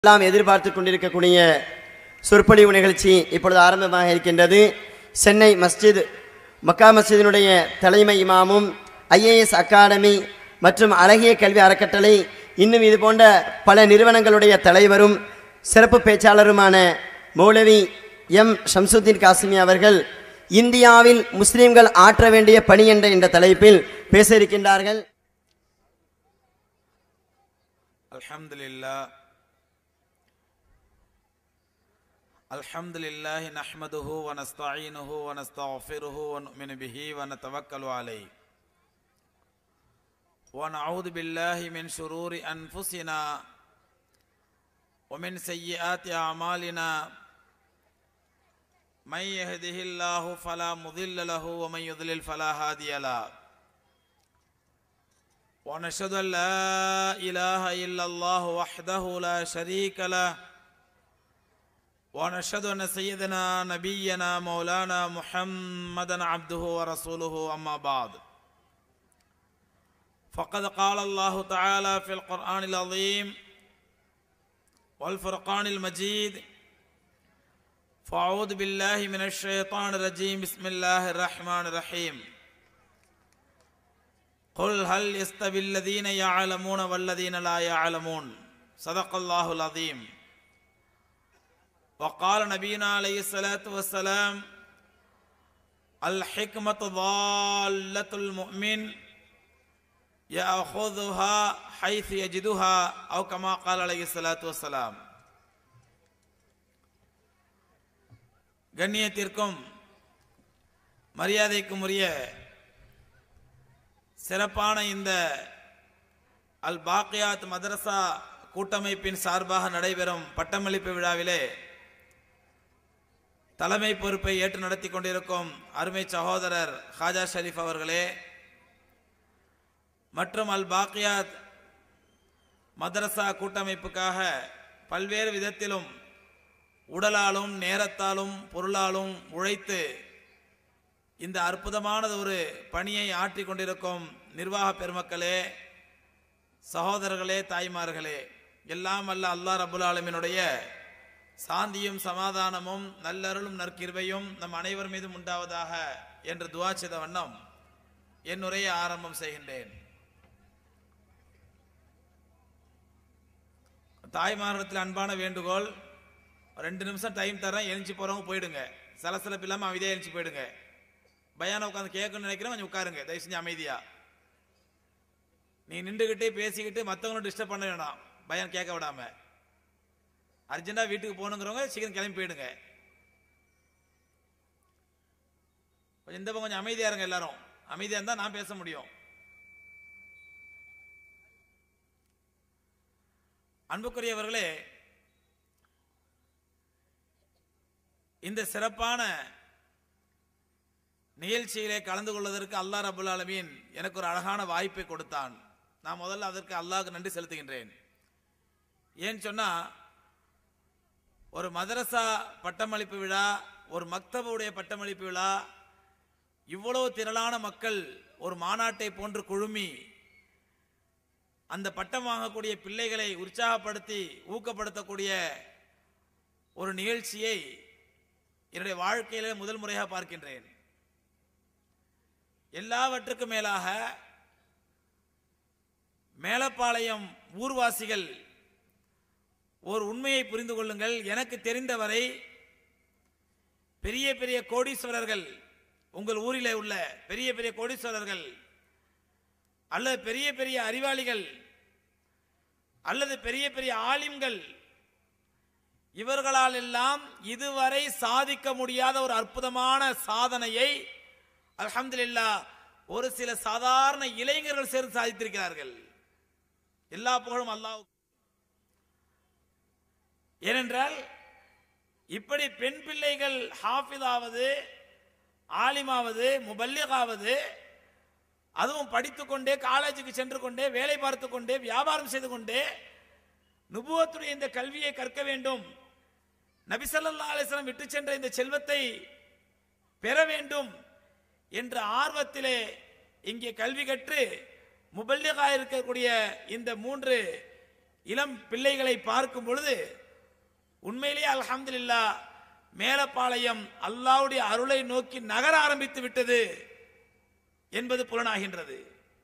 எல்லாம் எதிர்பார்த்து கொண்டிருக்கக்கூடிய சொற்பொழிவு நிகழ்ச்சி இப்பொழுது ஆரம்பமாக இருக்கின்றது சென்னை மஸ்ஜித் மக்கா மஸ்ஜிதினுடைய தலைமை இமாமும் ஐஏஎஸ் அகாடமி மற்றும் அழகிய கல்வி அறக்கட்டளை இன்னும் இது போன்ற பல நிறுவனங்களுடைய தலைவரும் சிறப்பு பேச்சாளருமான மௌலவி எம் ஷம்சுத்தீன் காசிமி அவர்கள் இந்தியாவில் முஸ்லிம்கள் ஆற்ற வேண்டிய பணி என்ற இந்த தலைப்பில் பேச இருக்கின்றார்கள் الحمد لله الحمد لله نحمده ونستعينه ونستغفره ونؤمن به ونتوكل عليه ونعوذ بالله من شرور انفسنا ومن سيئات اعمالنا من يهده الله فلا مضل له ومن يضلل فلا هادي له ونشهد أن لا إله إلا الله وحده لا شريك له ونشهد أن سيدنا نبينا مولانا محمدا عبده ورسوله أما بعد فقد قال الله تعالى في القرآن العظيم والفرقان المجيد فأعوذ بالله من الشيطان الرجيم بسم الله الرحمن الرحيم قل هل يستوي الذين يعلمون والذين لا يعلمون صدق الله العظيم وقال نبينا عليه الصلاة والسلام الحكمة ضالة المؤمن يأخذها حيث يجدها أو كما قال عليه الصلاة والسلام கண்ணியத்திற்கும் மரியாதைக்கும் உரிய சிறப்பான இந்த அல் பாக்கியாத் மதரசா கூட்டமைப்பின் சார்பாக நடைபெறும் பட்டமளிப்பு விழாவிலே தலைமை பொறுப்பை ஏற்று நடத்தி கொண்டிருக்கும் அருமை சகோதரர் ஹாஜா ஷரீஃப் அவர்களே மற்றும் அல் பாக்கியாத் மதரசா கூட்டமைப்புக்காக பல்வேறு விதத்திலும் உடலாலும் நேரத்தாலும் பொருளாலும் உழைத்து இந்த அற்புதமானது ஒரு பணியை ஆற்றிக் கொண்டிருக்கும் நிர்வாக பெருமக்களே சகோதரர்களே தாய்மார்களே எல்லாம் அல்ல அல்லா ரபுல் ஆலமினுடைய சாந்தியும் சமாதானமும் நல்லருளும் நற்கிருபையும் நம் அனைவர் மீதும் உண்டாவதாக என்று துவா செய்த வண்ணம் என் உரையை ஆரம்பம் செய்கின்றேன் தாய்மார்களிடத்தில் அன்பான வேண்டுகோள் ரெண்டு நிமிஷம் டைம் தரேன் எழுச்சி போகிறவங்க போயிடுங்க சலசலப்பு இல்லாமல் அமைதியாக எழுச்சி போயிடுங்க பயானம் உட்காந்து கேட்கணும்னு நினைக்கிறேன் கொஞ்சம் உட்காருங்க தயவு செஞ்சு அமைதியா நீ நின்றுக்கிட்டே பேசிக்கிட்டு மற்றவங்களும் டிஸ்டர்ப் பண்ண வேண்டாம் பயம் கேட்க விடாம அர்ஜென்டா வீட்டுக்கு போகணுங்கிறவங்க சீக்கிரம் கிளம்பி போயிடுங்க கொஞ்சம் இந்த பக்கம் கொஞ்சம் அமைதியா இருங்க எல்லாரும் அமைதியா இருந்தா நான் பேச முடியும் அன்புக்குரியவர்களே இந்த சிறப்பான நிகழ்ச்சியிலே கலந்து கொள்வதற்கு அல்லாஹ் ரபுல் ஆலமீன் எனக்கு ஒரு அழகான வாய்ப்பை கொடுத்தான் நான் முதல்ல அதற்கு அல்லாஹ்க்கு நன்றி செலுத்துகின்றேன் ஏன்னு சொன்னா ஒரு மதரசா பட்டமளிப்பு விழா ஒரு மக்தபுடைய பட்டமளிப்பு விழா இவ்வளவு திரளான மக்கள் ஒரு மாநாட்டை போன்று குழுமி அந்த பட்டம் வாங்கக்கூடிய பிள்ளைகளை உற்சாகப்படுத்தி ஊக்கப்படுத்தக்கூடிய ஒரு நிகழ்ச்சியை என்னுடைய வாழ்க்கையில முதல் முறையாக பார்க்கின்றேன் எல்லாவற்றுக்கும் மேலாக மேலப்பாளையம் ஊர்வாசிகள் ஒரு உண்மையை புரிந்து கொள்ளுங்கள் எனக்கு தெரிந்தவரை பெரிய பெரிய கோடீஸ்வரர்கள் உங்கள் ஊரிலே உள்ள பெரிய பெரிய கோடீஸ்வரர்கள் அல்லது பெரிய பெரிய அறிவாளிகள் அல்லது பெரிய பெரிய ஆலிம்கள் இவர்களால் எல்லாம் இதுவரை சாதிக்க முடியாத ஒரு அற்புதமான சாதனையை அல்ஹம்துலில்லா ஒரு சில சாதாரண இளைஞர்கள் சேர்ந்து சாதித்திருக்கிறார்கள் எல்லா புகழும் அல்லாஹ் ஏனென்றால் இப்படி பெண் பிள்ளைகள் ஹாஃபிதாவது ஆலிமாவது முபல்லிகாவது அதுவும் படித்துக்கொண்டே காலேஜுக்கு சென்று கொண்டே வேலை பார்த்து கொண்டே வியாபாரம் செய்து கொண்டே நுபுவத்துடைய இந்த கல்வியை கற்க வேண்டும் நபிசல்லா அலிஸ்லாம் விட்டு சென்ற இந்த செல்வத்தை பெற வேண்டும் என்ற ஆர்வத்திலே இங்கே கல்வி கற்று முபல்லிகா இருக்கக்கூடிய இந்த மூன்று இளம் பிள்ளைகளை பார்க்கும் பொழுது உண்மையிலேயே அல்ஹம்துலில்லா மேலப்பாளையம் அல்லாவுடைய அருளை நோக்கி நகர ஆரம்பித்து விட்டது என்பது புலனாகின்றது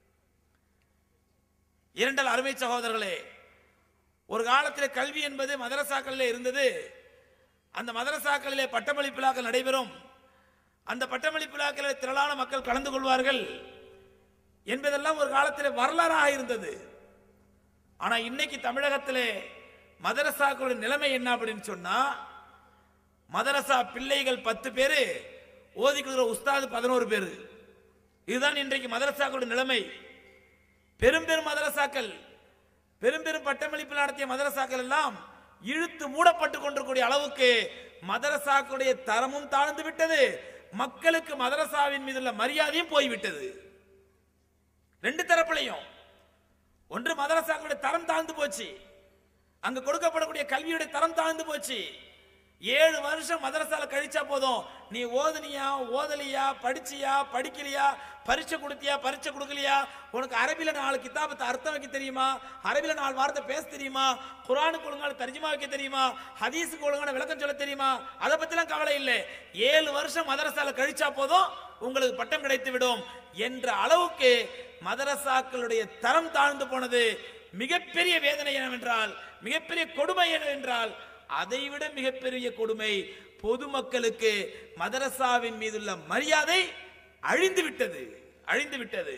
இரண்டல் அருமை சகோதரர்களே ஒரு காலத்தில் கல்வி என்பது மதரசாக்களிலே இருந்தது அந்த மதரசாக்களிலே பட்டமளிப்பு விழாக்கள் நடைபெறும் அந்த பட்டமளிப்பு விழாக்களில் திரளான மக்கள் கலந்து கொள்வார்கள் என்பதெல்லாம் ஒரு காலத்தில் வரலாறாக இருந்தது ஆனா இன்னைக்கு தமிழகத்திலே மதரசாக்களுடைய நிலைமை என்ன அப்படின்னு சொன்னா மதரசா பிள்ளைகள் பத்து பேரு ஓதிக்கிற உஸ்தாது பதினோரு பேரு இதுதான் இன்றைக்கு மதரசாக்களுடைய நிலைமை பெரும் பெரும் மதரசாக்கள் பெரும் பெரும் பட்டமளிப்பு நடத்திய மதரசாக்கள் எல்லாம் இழுத்து மூடப்பட்டு கொண்டிருக்கூடிய அளவுக்கு மதரசாக்களுடைய தரமும் தாழ்ந்து விட்டது மக்களுக்கு மதரசாவின் மீதுள்ள மரியாதையும் போய்விட்டது ரெண்டு தரப்புலையும் ஒன்று மதரசாக்களுடைய தரம் தாழ்ந்து போச்சு அங்க கொடுக்கப்படக்கூடிய கல்வியுடைய தரம் தாழ்ந்து போச்சு ஏழு வருஷம் மதரசால கழிச்சா போதும் நீ ஓதுனியா ஓதலியா படிச்சியா படிக்கலையா பரீட்சை கொடுத்தியா பரீட்சை கொடுக்கலையா உனக்கு அரபில நாலு கிதாபத்தை அர்த்தம் வைக்க தெரியுமா அரபில நாலு வார்த்தை பேச தெரியுமா குரானுக்கு ஒழுங்கான தர்ஜுமா வைக்க தெரியுமா ஹதீஸுக்கு ஒழுங்கான விளக்கம் சொல்ல தெரியுமா அதை பத்திலாம் கவலை இல்லை ஏழு வருஷம் மதரசால கழிச்சா போதும் உங்களுக்கு பட்டம் கிடைத்து விடும் என்ற அளவுக்கு மதரசாக்களுடைய தரம் தாழ்ந்து போனது மிகப்பெரிய வேதனை என்னவென்றால் மிகப்பெரிய கொடுமை என்னவென்றால் அதைவிட மிகப்பெரிய கொடுமை பொதுமக்களுக்கு மதரசாவின் மீதுள்ள மரியாதை அழிந்து விட்டது அழிந்து விட்டது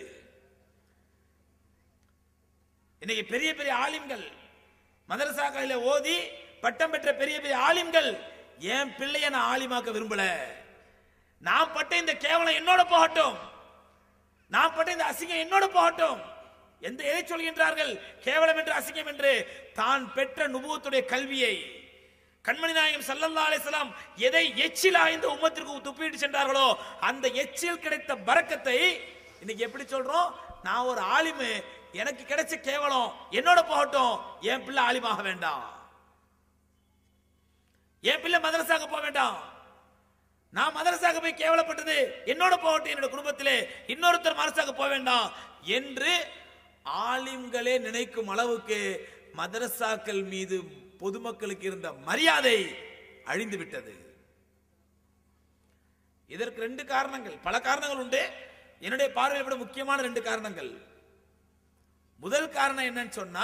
இன்னைக்கு பெரிய பெரிய ஆலிம்கள் மதரசாக்களில ஓதி பட்டம் பெற்ற பெரிய பெரிய ஆலிம்கள் என் பிள்ளைய நான் ஆலிமாக்க விரும்பல நான் பட்ட இந்த கேவலம் என்னோட போகட்டும் நான் பட்ட இந்த அசிங்கம் என்னோட போகட்டும் எந்த எதை சொல்கின்றார்கள் கேவலம் என்று அசிங்கம் என்று தான் பெற்ற நுபுவத்துடைய கல்வியை கண்மணி நாயகம் சல்லல்லா அலிஸ்லாம் எதை எச்சிலா இந்த உம்மத்திற்கு துப்பிட்டு சென்றார்களோ அந்த எச்சில் கிடைத்த பரக்கத்தை இன்னைக்கு எப்படி சொல்றோம் நான் ஒரு ஆலிமு எனக்கு கிடைச்ச கேவலம் என்னோட போகட்டும் என் பிள்ளை ஆலிமாக வேண்டாம் என் பிள்ளை மதரசாக போக வேண்டாம் நான் மதரசாக போய் கேவலப்பட்டது என்னோட போகட்டும் என்னோட குடும்பத்திலே இன்னொருத்தர் மதரசாக போக வேண்டாம் என்று ஆலிம்களே நினைக்கும் அளவுக்கு மதரசாக்கள் மீது பொதுமக்களுக்கு இருந்த மரியாதை அழிந்து விட்டது இதற்கு ரெண்டு காரணங்கள் பல காரணங்கள் உண்டு என்னுடைய பார்வையை விட முக்கியமான ரெண்டு காரணங்கள் முதல் காரணம் என்னன்னு சொன்னா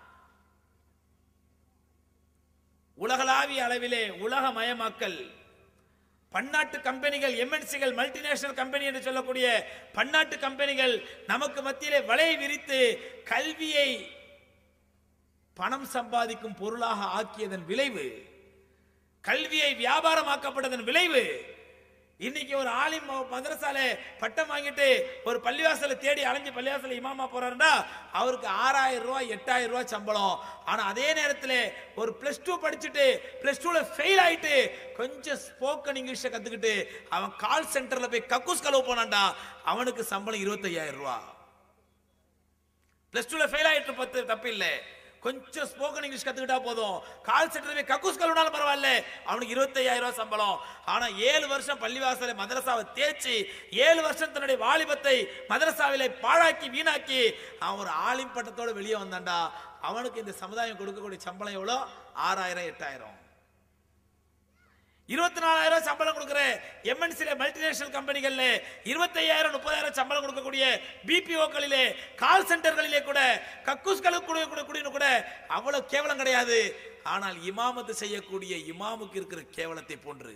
உலகளாவிய அளவிலே உலகமயமாக்கல் பன்னாட்டு கம்பெனிகள் எம்என்சிகள் மல்டிநேஷனல் கம்பெனி என்று சொல்லக்கூடிய பன்னாட்டு கம்பெனிகள் நமக்கு மத்தியிலே வலையை விரித்து கல்வியை பணம் சம்பாதிக்கும் பொருளாக ஆக்கியதன் விளைவு கல்வியை வியாபாரமாக்கப்பட்டதன் விளைவு இன்னைக்கு ஒரு ஆலிம் மதரசால பட்டம் வாங்கிட்டு ஒரு பள்ளிவாசல தேடி அலைஞ்சு பள்ளிவாசல இமாமா போறாருன்னா அவருக்கு ஆறாயிரம் ரூபாய் எட்டாயிரம் ரூபாய் சம்பளம் ஆனா அதே நேரத்தில் ஒரு பிளஸ் டூ படிச்சுட்டு பிளஸ் டூல ஃபெயில் ஆயிட்டு கொஞ்சம் ஸ்போக்கன் இங்கிலீஷை கத்துக்கிட்டு அவன் கால் சென்டர்ல போய் கக்கூஸ் கலவு போனான்டா அவனுக்கு சம்பளம் இருபத்தையாயிரம் ரூபாய் பிளஸ் டூல ஃபெயில் ஆயிட்டு பத்து தப்பு இல்லை கொஞ்சம் ஸ்போக்கன் இங்கிலீஷ் கத்துக்கிட்டா போதும் கால் சென்டர் போய் கக்கூஸ் கழுவினாலும் பரவாயில்ல அவனுக்கு இருபத்தையாயிரம் ரூபாய் சம்பளம் ஆனா ஏழு வருஷம் பள்ளிவாசலை மதரசாவை தேய்ச்சி ஏழு வருஷம் தன்னுடைய வாலிபத்தை மதரசாவிலே பாழாக்கி வீணாக்கி அவன் ஒரு ஆலிம் பட்டத்தோட வெளியே வந்தான்டா அவனுக்கு இந்த சமுதாயம் கொடுக்கக்கூடிய சம்பளம் எவ்வளோ ஆறாயிரம் எட்டாயிரம் இருபத்தி நாலாயிரம் சம்பளம் கொடுக்கிற எம்என்சில மல்டிநேஷனல் கம்பெனிகள்ல இருபத்தையாயிரம் முப்பதாயிரம் சம்பளம் கொடுக்கக்கூடிய பிபிஓக்களிலே கால் சென்டர்களிலே கூட கக்கூஸ்களுக்கு கூட கூட கூட கூட அவ்வளவு கேவலம் கிடையாது ஆனால் இமாமத்து செய்யக்கூடிய இமாமுக்கு இருக்கிற கேவலத்தை போன்று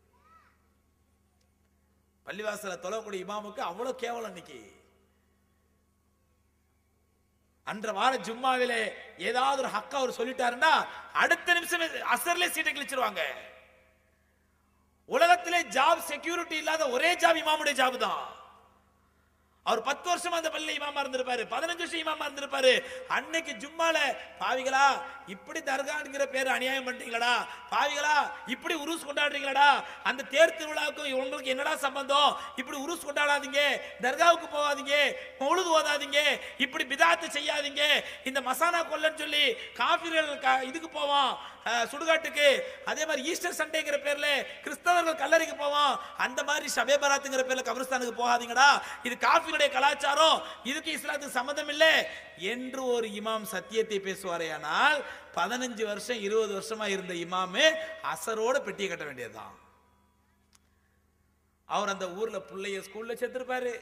பள்ளிவாசல தொழக்கூடிய இமாமுக்கு அவ்வளவு கேவலம் இன்னைக்கு அன்ற வார ஜும்மாவிலே ஏதாவது ஒரு ஹக்கா அவர் சொல்லிட்டாருன்னா அடுத்த நிமிஷம் அசர்ல சீட்டை கிழிச்சிருவாங்க உலகத்திலே ஜாப் செக்யூரிட்டி இல்லாத ஒரே ஜாப் இமாமுடைய ஜாப் தான் அவர் பத்து வருஷம் அந்த பள்ளியில இமாமா இருந்திருப்பாரு பதினஞ்சு வருஷம் இமாமா இருந்திருப்பாரு அன்னைக்கு ஜும்மால பாவிகளா இப்படி தர்காங்கிற பேர் அநியாயம் பண்ணிட்டீங்களா பாவிகளா இப்படி உருஸ் கொண்டாடுறீங்களடா அந்த தேர் திருவிழாவுக்கும் உங்களுக்கு என்னடா சம்பந்தம் இப்படி உருஸ் கொண்டாடாதீங்க தர்காவுக்கு போகாதீங்க மௌலுது ஓதாதீங்க இப்படி பிதாத்து செய்யாதீங்க இந்த மசானா கொல்லன்னு சொல்லி காபிர்கள் க- இதுக்கு போவோம் அஹ், சுடுகாட்டுக்கு அதே மாதிரி ஈஸ்டர் சண்டேங்கிற பேர்ல கிறிஸ்தவர்கள் கல்லறைக்கு போவோம் அந்த மாதிரி ஷபே பராத்துங்கிற பேர்ல கபிரஸ்தானுக்கு போகாதீங்கடா இது காஃபிகளுடைய கலாச்சாரம் இதுக்கு இஸ்லாத்துக்கு சம்மந்தம் இல்லை என்று ஒரு இமாம் சத்தியத்தை பேசுவாரேயானால் பதினஞ்சு வருஷம் இருபது வருஷமா இருந்த இமாமு அசரோட பெட்டியை கட்ட வேண்டியதுதான் அவர் அந்த ஊர்ல பிள்ளைய ஸ்கூல்ல சேர்த்திருப்பாரு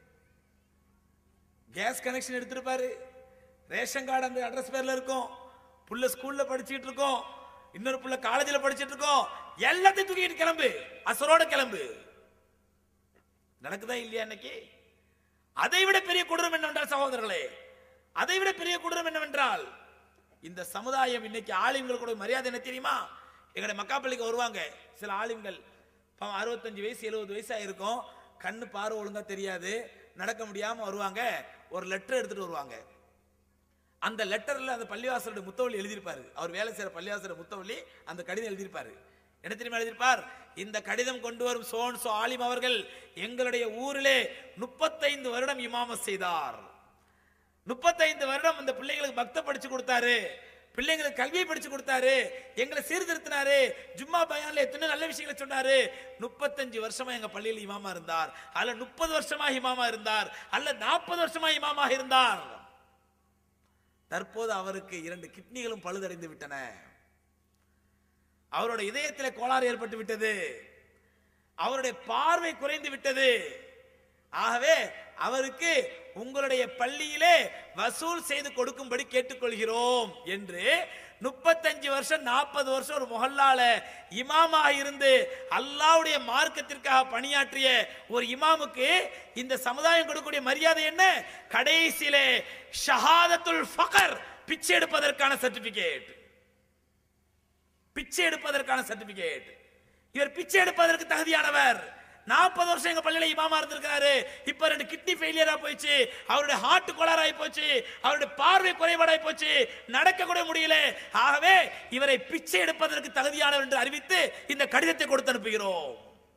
கேஸ் கனெக்ஷன் எடுத்திருப்பாரு ரேஷன் கார்டு அந்த அட்ரஸ் பேர்ல இருக்கும் புள்ள ஸ்கூல்ல படிச்சுட்டு இருக்கோம் இன்னொரு புள்ள காலேஜ்ல படிச்சிட்டு இருக்கோம் எல்லாத்தையும் தூக்கிட்டு கிளம்பு அசரோட கிளம்பு நடக்குதா இல்லையா இன்னைக்கு அதை விட பெரிய கொடூரம் என்னவென்றால் சகோதரர்களே அதை விட பெரிய கொடூரம் என்னவென்றால் இந்த சமுதாயம் இன்னைக்கு ஆலிம்கள் கூட மரியாதை என்ன தெரியுமா எங்களுடைய மக்காப்பள்ளிக்கு வருவாங்க சில ஆலிம்கள் பாவம் அறுபத்தஞ்சு வயசு எழுபது வயசா இருக்கும் கண்ணு பார்வை ஒழுங்கா தெரியாது நடக்க முடியாம வருவாங்க ஒரு லெட்டர் எடுத்துட்டு வருவாங்க அந்த லெட்டர்ல அந்த பள்ளிவாசலுடைய முத்தவள்ளி எழுதியிருப்பாரு அவர் வேலை செய்யற பள்ளிவாசலுடைய முத்தவள்ளி அந்த கடிதம் எழுதியிருப்பாரு என்ன தெரியுமா எழுதியிருப்பார் இந்த கடிதம் கொண்டு வரும் சோன் சோ ஆலிம் அவர்கள் எங்களுடைய ஊரிலே முப்பத்தைந்து வருடம் இமாமத் செய்தார் முப்பத்தைந்து வருடம் இந்த பிள்ளைங்களுக்கு பக்த படிச்சு கொடுத்தாரு பிள்ளைங்களுக்கு கல்வியை படிச்சு கொடுத்தாரு எங்களை சீர்திருத்தினாரு ஜும்மா பயான்ல எத்தனை நல்ல விஷயங்களை சொன்னாரு முப்பத்தஞ்சு வருஷமா எங்க பள்ளியில் இமாமா இருந்தார் அல்ல முப்பது வருஷமா இமாமா இருந்தார் அல்ல நாற்பது வருஷமா இமாமா இருந்தார் தற்போது அவருக்கு இரண்டு கிட்னிகளும் பழுதடைந்து விட்டன அவருடைய இதயத்திலே கோளாறு ஏற்பட்டு விட்டது அவருடைய பார்வை குறைந்து விட்டது ஆகவே அவருக்கு உங்களுடைய பள்ளியிலே வசூல் செய்து கொடுக்கும்படி கேட்டுக்கொள்கிறோம் என்று முப்பத்தஞ்சு வருஷம் நாற்பது வருஷம் ஒரு முகல்லால இமாமா இருந்து அல்லாவுடைய மார்க்கத்திற்காக பணியாற்றிய ஒரு இமாமுக்கு இந்த சமுதாயம் கொடுக்கக்கூடிய மரியாதை என்ன கடைசியிலே ஷஹாதத்துல் ஃபகர் பிச்சை எடுப்பதற்கான சர்டிபிகேட் பிச்சை எடுப்பதற்கான சர்டிபிகேட் இவர் பிச்சை எடுப்பதற்கு தகுதியானவர் நாற்பது வருஷம் எங்க பள்ளியில இமாமா இருந்திருக்காரு இப்ப ரெண்டு கிட்னி ஃபெயிலியரா போயிடுச்சு அவருடைய ஹார்ட் கோளாறாய் போச்சு அவருடைய பார்வை குறைபாடாய் போச்சு நடக்க கூட முடியல ஆகவே இவரை பிச்சை எடுப்பதற்கு தகுதியானவர் என்று அறிவித்து இந்த கடிதத்தை கொடுத்து அனுப்புகிறோம்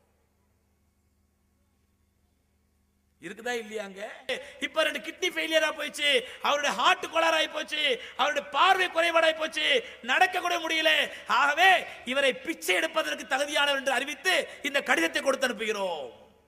இருக்குதா இல்லையாங்க இப்ப ரெண்டு கிட்னி ஃபெயிலியரா போயிடுச்சு அவருடைய ஹார்ட் கோளாறாய் போச்சு அவருடைய பார்வை குறைபாடாய் போச்சு நடக்க கூட முடியல ஆகவே இவரை பிச்சை எடுப்பதற்கு தகுதியானவர் என்று அறிவித்து இந்த கடிதத்தை கொடுத்து அனுப்புகிறோம்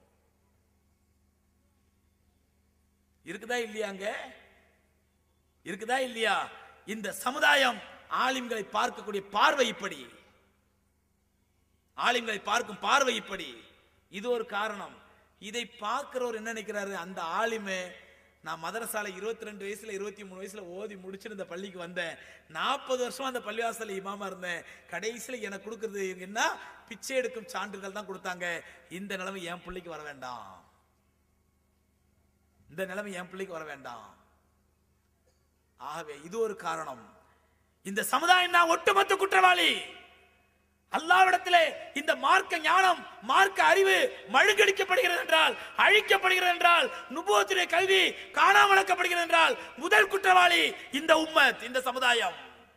இருக்குதா இல்லையாங்க இருக்குதா இல்லையா இந்த சமுதாயம் ஆலிம்களை பார்க்கக்கூடிய பார்வை இப்படி ஆலிம்களை பார்க்கும் பார்வை இப்படி இது ஒரு காரணம் இதை பார்க்கிறவர் என்ன நினைக்கிறாரு அந்த ஆலிமே நான் மதரசால இருபத்தி ரெண்டு வயசுல இருபத்தி மூணு வயசுல ஓதி முடிச்சுட்டு இந்த பள்ளிக்கு வந்தேன் நாற்பது வருஷம் அந்த பள்ளிவாசல்ல இமாமா இருந்தேன் கடைசியில எனக்கு கொடுக்கறது என்ன பிச்சை எடுக்கும் சான்றுகள் தான் கொடுத்தாங்க இந்த நிலைமை என் பிள்ளைக்கு வர வேண்டாம் இந்த நிலைமை என் பிள்ளைக்கு வர வேண்டாம் ஆகவே இது ஒரு காரணம் இந்த சமுதாயம் தான் ஒட்டுமொத்த குற்றவாளி அல்லாவிடத்திலே இந்த மார்க்க ஞானம் மார்க்க அறிவு மழுங்கடிக்கப்படுகிறது என்றால் அழிக்கப்படுகிறது என்றால் நுபுவத்துடைய கல்வி காணாமலக்கப்படுகிறது என்றால் முதல் குற்றவாளி இந்த உம்மத் இந்த சமுதாயம்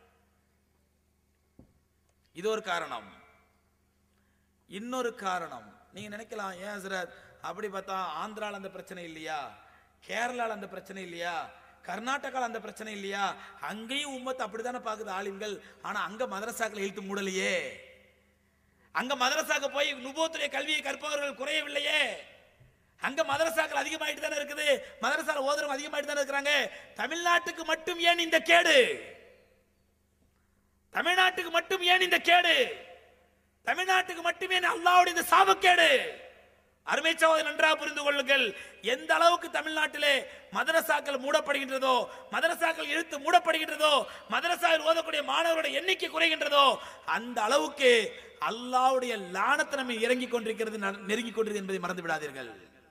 இது ஒரு காரணம் இன்னொரு காரணம் நீங்க நினைக்கலாம் ஏன் ஹசரத் அப்படி பார்த்தா ஆந்திரால அந்த பிரச்சனை இல்லையா கேரளால அந்த பிரச்சனை இல்லையா கர்நாடகால அந்த பிரச்சனை இல்லையா அங்கேயும் உம்மத் அப்படித்தானே பாக்குது ஆலிம்கள் ஆனா அங்க மதரசாக்கள் இழுத்து மூடலையே அங்க மதரசாக்கு போய் நுபோத்துடைய கல்வியை கற்பவர்கள் குறையவில்லையே அங்க மதரசாக்கள் அதிகமாயிட்டு தானே இருக்குது மதரசால ஓதுறவங்க அதிகமாயிட்டு தானே இருக்கிறாங்க தமிழ்நாட்டுக்கு மட்டும் ஏன் இந்த கேடு தமிழ்நாட்டுக்கு மட்டும் ஏன் இந்த கேடு தமிழ்நாட்டுக்கு மட்டுமே அல்லாவுடைய இந்த சாபக்கேடு அருமை சகோதரர் நன்றாக புரிந்து கொள்ளுங்கள் எந்த அளவுக்கு தமிழ்நாட்டிலே மதரசாக்கள் மூடப்படுகின்றதோ மதரசாக்கள் எழுத்து மூடப்படுகின்றதோ மதரசாவில் ஓதக்கூடிய மாணவர்களுடைய எண்ணிக்கை குறைகின்றதோ அந்த அளவுக்கு அல்லாவுடைய லானத்தை நம்ம இறங்கிக் கொண்டிருக்கிறது ந- நெருங்கிக் கொண்டிருக்கிறது என்பதை மறந்து விடாதீர்கள்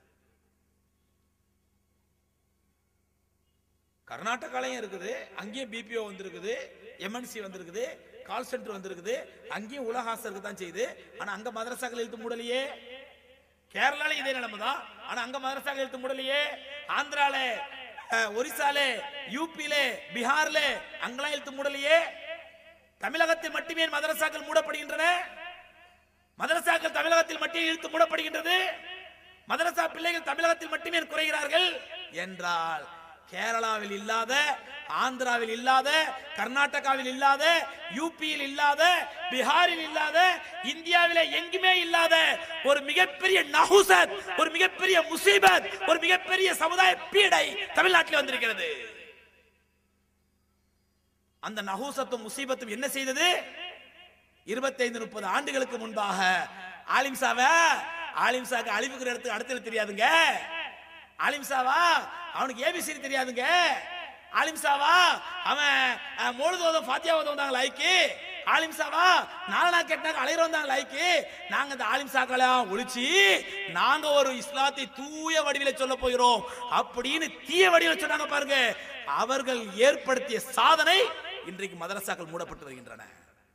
கர்நாடகாலையும் இருக்குது அங்கேயும் பிபிஓ வந்திருக்குது எம்என்சி வந்திருக்குது கால் சென்டர் வந்திருக்குது அங்கேயும் உலகாசம் இருக்கு தான் செய்யுது ஆனா அங்க மதரசாக்கள் எழுத்து மூடலையே கேரளால இதே நிலைமை தான் ஆனா அங்க மதரசாக்கள் எழுத்து மூடலையே ஆந்திரால அஹ், ஒரிசால யூபில பீகார்ல அங்கெல்லாம் எழுத்து மூடலையே தமிழகத்தில் மட்டுமே மதரசாக்கள் மூடப்படுகின்றன மதரசாக்கள் தமிழகத்தில் மட்டுமே இழுத்து மூடப்படுகின்றது மதரசா பிள்ளைகள் தமிழகத்தில் மட்டுமே குறைகிறார்கள் என்றால் கேரளாவில் இல்லாத ஆந்திராவில் இல்லாத கர்நாடகாவில் இல்லாத யூபியில் இல்லாத பீகாரில் இல்லாத இந்தியாவில எங்குமே இல்லாத ஒரு மிகப்பெரிய நஹுசத் ஒரு மிகப்பெரிய முசீபத் ஒரு மிகப்பெரிய சமுதாய பீடை தமிழ்நாட்டில் வந்திருக்கிறது அந்த நஹூசத்தும் முசீபத்தும் என்ன செய்தது இருபத்தைந்து முப்பது ஆண்டுகளுக்கு முன்பாக ஆலிம்சாவ ஆலிம்சாக்கு அழிவுக்கிற இடத்துக்கு அடுத்தது தெரியாதுங்க ஆலிம்சாவா அவனுக்கு ஏபிசி தெரியாதுங்க ஆலிம்சாவா அவன் அஹ், மொழுதுவதும் ஃபாத்தியாவதும் வந்தாங்க லைக்கு ஆலிம்சாவா நாலனா கேட்டாங்க அலையிற வந்தாங்க லைக்கு நாங்க இந்த ஆலிம்சாக்களை ஒழிச்சு நாங்க ஒரு இஸ்லாத்தை தூய வடிவில சொல்ல போகிறோம் அப்படின்னு தீய வடிவில சொன்னாங்க பாருங்க அவர்கள் ஏற்படுத்திய சாதனை இன்றைக்கு மதரசாக்கள் மூடப்பட்டு வருகின்றன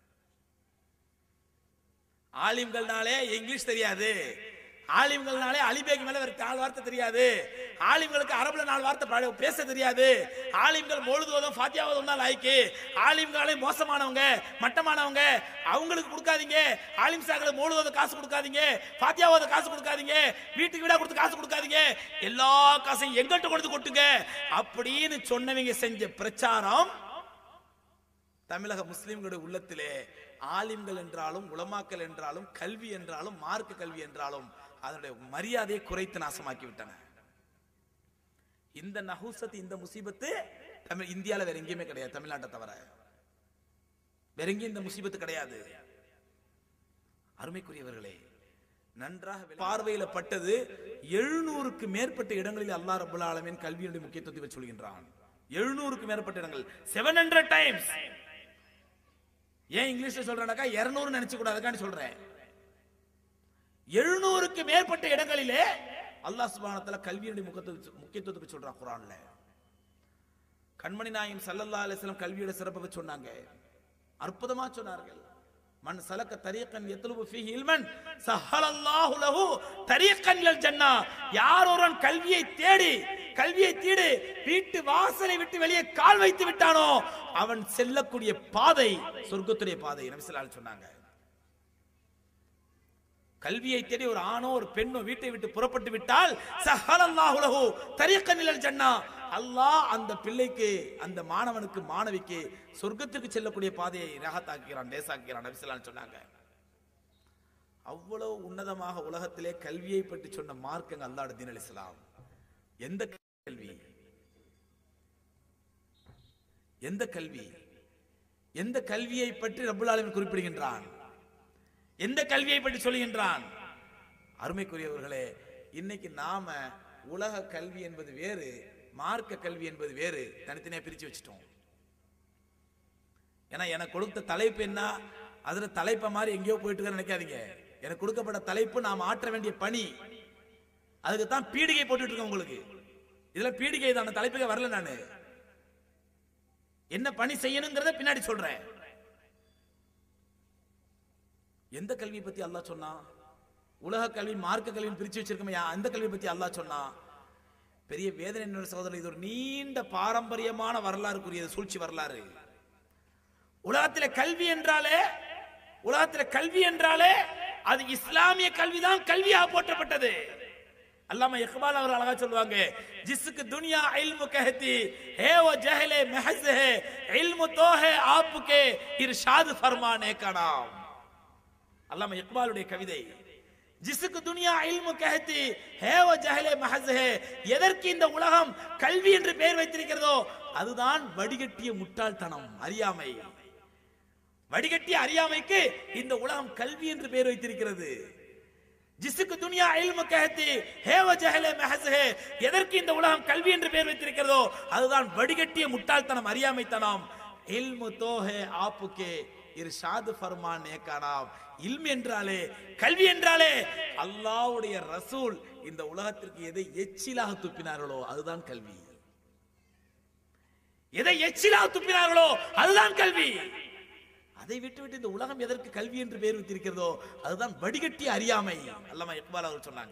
ஆலிம்கள்னாலே இங்கிலீஷ் தெரியாது ஆலிம்கள்னாலே அலிபேக்கு மேல வேற நாலு வார்த்தை தெரியாது ஆலிம்களுக்கு அரபுல நாலு வார்த்தை பழ- பேச தெரியாது ஆலிம்கள் மொழுதுவதும் ஃபாத்தியாவதும் தான் லாய்க்கு ஆலிம்களே மோசமானவங்க மட்டமானவங்க அவங்களுக்கு கொடுக்காதீங்க ஆலிம் சாக்களுக்கு மொழுதுவத காசு கொடுக்காதீங்க ஃபாத்தியாவத காசு கொடுக்காதீங்க வீட்டுக்கு வீடா கொடுத்து காசு கொடுக்காதீங்க எல்லா காசையும் எங்கிட்ட கொடுத்து கொட்டுங்க அப்படின்னு சொன்னவங்க செஞ்ச பிரச்சாரம் தமிழக முஸ்லிம்களுடைய உள்ளத்திலே ஆலிம்கள் என்றாலும் உலமாக்கல் என்றாலும் கல்வி என்றாலும் மார்க்க கல்வி என்றாலும் அதனுடைய மரியாதையை குறைத்து நாசமாக்கி விட்டன இந்த நஹூசத் இந்த முசீபத்து தமிழ் இந்தியால வேற எங்கேயுமே கிடையாது தமிழ்நாட்டை தவிர வேற எங்கேயும் இந்த முசீபத்து கிடையாது அருமைக்குரியவர்களே நன்றாக விளை- பார்வையில பட்டது எழுநூறுக்கு மேற்பட்ட இடங்களில் அல்லாஹ் ரபுல் ஆலமீன் கல்வியுடைய முக்கியத்துவத்தை வச்சு சொல்கின்றான் எழுநூறுக்கு மேற்பட்ட இடங்கள் செவன் ஹண்ட்ரட் டைம்ஸ் ஏன் இங்கிலீஷ்ல சொல்றேனாக்கா இருநூறு நினைச்சு கூடாதுக்காண்டி சொல்றேன் எழுநூறுக்கு மேற்பட்ட இடங்களிலே அல்லாஹ் சுபானத்துல கல்வியுடைய முக்கியத்துவ முக்கியத்துவத்துக்கு சொல்றான் குரான்ல கண்மணி நாயம் சல்லல்லா அலிஸ்லாம் கல்வியோட சிறப்பை பத்தி சொன்னாங்க அற்புதமா சொன்னார்கள் மன் சலக்க தரியக்கன் எத்தலுபு ஃபீஹி இல்மன் சஹலல்லாஹு லஹு தரியக்கன் இலல் ஜன்னா யார் ஒருவன் கல்வியை தேடி கல்வியை தேடி வீட்டு வாசலை விட்டு வெளியே கால் வைத்து விட்டானோ அவன் செல்லக்கூடிய பாதை சொர்க்கத்துடைய பாதை நபி ஸல்லல்லாஹு அலைஹி சொன்னாங்க கல்வியை தேடி ஒரு ஆணோ ஒரு பெண்ணோ வீட்டை விட்டு புறப்பட்டு விட்டால் சஹலல்லாஹு லஹு தரியக்கன் இலல் ஜன்னா அல்லாஹ் அந்த பிள்ளைக்கு அந்த மாணவனுக்கு மாணவிக்கு சொர்க்கத்துக்கு செல்லக்கூடிய பாதையை ரகத்தாக்குகிறான் லேசாக்குகிறான் நபி ஸல்லல்லாஹு அலைஹி சொன்னாங்க அவ்வளவு உன்னதமாக உலகத்திலே கல்வியை பற்றி சொன்ன மார்க்கங்க அல்லாஹ் தீன் அல் இஸ்லாம் எந்த கல்வி எந்த கல்வி எந்த கல்வியை பற்றி ரப்புல் ஆலமீன் குறிப்பிடுகின்றான் எந்த கல்வியை பற்றி சொல்லுகின்றான் அருமைக்குரியவர்களே இன்னைக்கு நாம உலக கல்வி என்பது வேறு மார்க்க கல்வி என்பது வேறு தனித்தனியா பிரிச்சு வச்சுட்டோம் ஏன்னா எனக்கு கொடுத்த தலைப்பு என்ன அதுல தலைப்பை மாதிரி எங்கேயோ போயிட்டு இருக்க நினைக்காதீங்க எனக்கு கொடுக்கப்பட்ட தலைப்பு நாம் ஆற்ற வேண்டிய பணி அதுக்கு தான் பீடிகை போட்டுட்டு இருக்கேன் உங்களுக்கு இதுல பீடிகை தான் தலைப்புக்கே வரல நானு என்ன பணி செய்யணுங்கிறத பின்னாடி சொல்றேன் எந்த கல்வியை பத்தி அல்லாஹ் சொன்னான் உலக கல்வி மார்க்க கல்வின்னு பிரிச்சு வச்சிருக்கோமே அந்த கல்வியை பத்தி அல்லாஹ் சொன்னான் பெரிய வேதனை என்னோட சகோதரர் இது ஒரு நீண்ட பாரம்பரியமான வரலாறுக்குரியது சூழ்ச்சி வரலாறு உலகத்திலே கல்வி என்றாலே உலகத்திலே கல்வி என்றாலே அது இஸ்லாமிய கல்விதான் கல்வியாக போற்றப்பட்டது அல்லாம இக்பால் அவர் அழகா சொல்லுவாங்க ஜிஸ்க்கு துனியா இல்மு கஹதி ஹே वो जहले महज है इल्म तो है आपके इरशाद फरमाने का नाम அல்லாம இக்பாலுடைய கவிதை ஜிசுக்கு துனியா இல்மு கஹதி ஹே வ ஜஹலே மஹஸ் ஹே எதற்கு இந்த உலகம் கல்வி என்று பெயர் வைத்திருக்கிறதோ அதுதான் வடிகட்டிய முட்டாள்தனம் அறியாமை வடிகட்டிய அறியாமைக்கு இந்த உலகம் கல்வி என்று பெயர் வைத்திருக்கிறது ஜிசுக்கு துனியா இல்மு கஹதி ஹே வ ஜஹலே மஹஸ் ஹே எதற்கு இந்த உலகம் கல்வி என்று பெயர் வைத்திருக்கிறதோ அதுதான் வடிகட்டிய முட்டாள்தனம் அறியாமைத்தனம் இல்மு தோஹே ஆப்புக்கே இர்ஷாது ஃபர்மான் ஏகானாம் இல்ம் என்றாலே கல்வி என்றாலே அல்லாஹ்வுடைய ரசூல் இந்த உலகத்திற்கு எதை எச்சிலாக துப்பினார்களோ அதுதான் கல்வி எதை எச்சிலாக துப்பினார்களோ அதுதான் கல்வி அதை விட்டு விட்டு இந்த உலகம் எதற்கு கல்வி என்று பெயர் வைத்திருக்கிறதோ அதுதான் வடிகட்டி அறியாமை அல்லாம இக்பால் அவர் சொன்னாங்க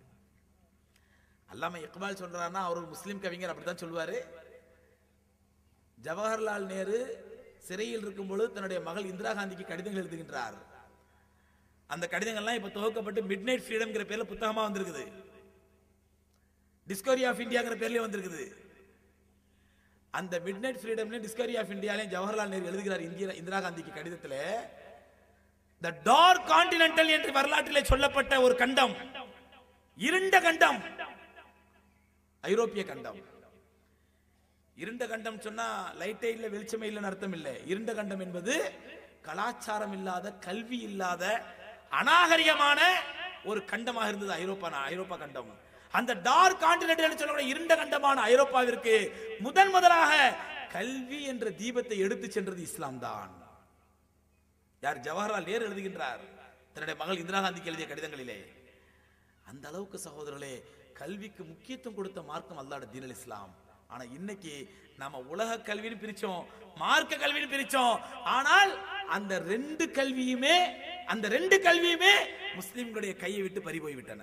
அல்லாம இக்பால் சொல்றாருன்னா அவர் ஒரு முஸ்லீம் கவிஞர் அப்படித்தான் சொல்லுவாரு ஜவஹர்லால் நேரு சிறையில் இருக்கும் பொழுது தன்னுடைய மகள் இந்திரா காந்திக்கு கடிதங்கள் எழுதுகின்றார் அந்த கடிதங்கள்லாம் இப்ப துவக்கப்பட்டு மிட் நைட் ஃப்ரீடம்ங்கிற பேர்ல புத்தகமா வந்திருக்குது டிஸ்கவரி ஆஃப் இந்தியாங்கிற பேர்லயே வந்திருக்குது அந்த மிட் நைட் ஃப்ரீடம்ல டிஸ்கவரி ஆஃப் இந்தியாலையும் ஜவஹர்லால் நேரு எழுதுகிறார் இந்தியா இந்திரா காந்திக்கு கடிதத்துல த டார்க் கான்டினென்டல் என்று வரலாற்றிலே சொல்லப்பட்ட ஒரு கண்டம் இருண்ட கண்டம் ஐரோப்பிய கண்டம் இருண்ட கண்டம் சொன்னா லைட்டே இல்ல வெளிச்சமே இல்லைன்னு அர்த்தம் இல்லை இருண்ட கண்டம் என்பது கலாச்சாரம் இல்லாத கல்வி இல்லாத அநாகரிகமான ஒரு கண்டமாக இருந்தது ஐரோப்பா நா- ஐரோப்பா கண்டம் அந்த டார்க் கான்டினென்ட் என்று சொல்லக்கூடிய இருண்ட கண்டமான ஐரோப்பாவிற்கு முதன் முதலாக கல்வி என்ற தீபத்தை எடுத்து சென்றது இஸ்லாம் தான் யார் ஜவஹர்லால் நேரு எழுதுகின்றார் தன்னுடைய மகள் இந்திரா காந்திக்கு எழுதிய கடிதங்களிலே அந்த அளவுக்கு சகோதரர்களே கல்விக்கு முக்கியத்துவம் கொடுத்த மார்க்கம் அல்லாட தீனல் இஸ்லாம் ஆனா இன்னைக்கு நாம உலக கல்வின்னு பிரிச்சோம் மார்க்க கல்வின்னு பிரிச்சோம் ஆனால் அந்த ரெண்டு கல்வியுமே அந்த ரெண்டு கல்வியுமே முஸ்லிம்களுடைய கையை விட்டு பறி போய் விட்டன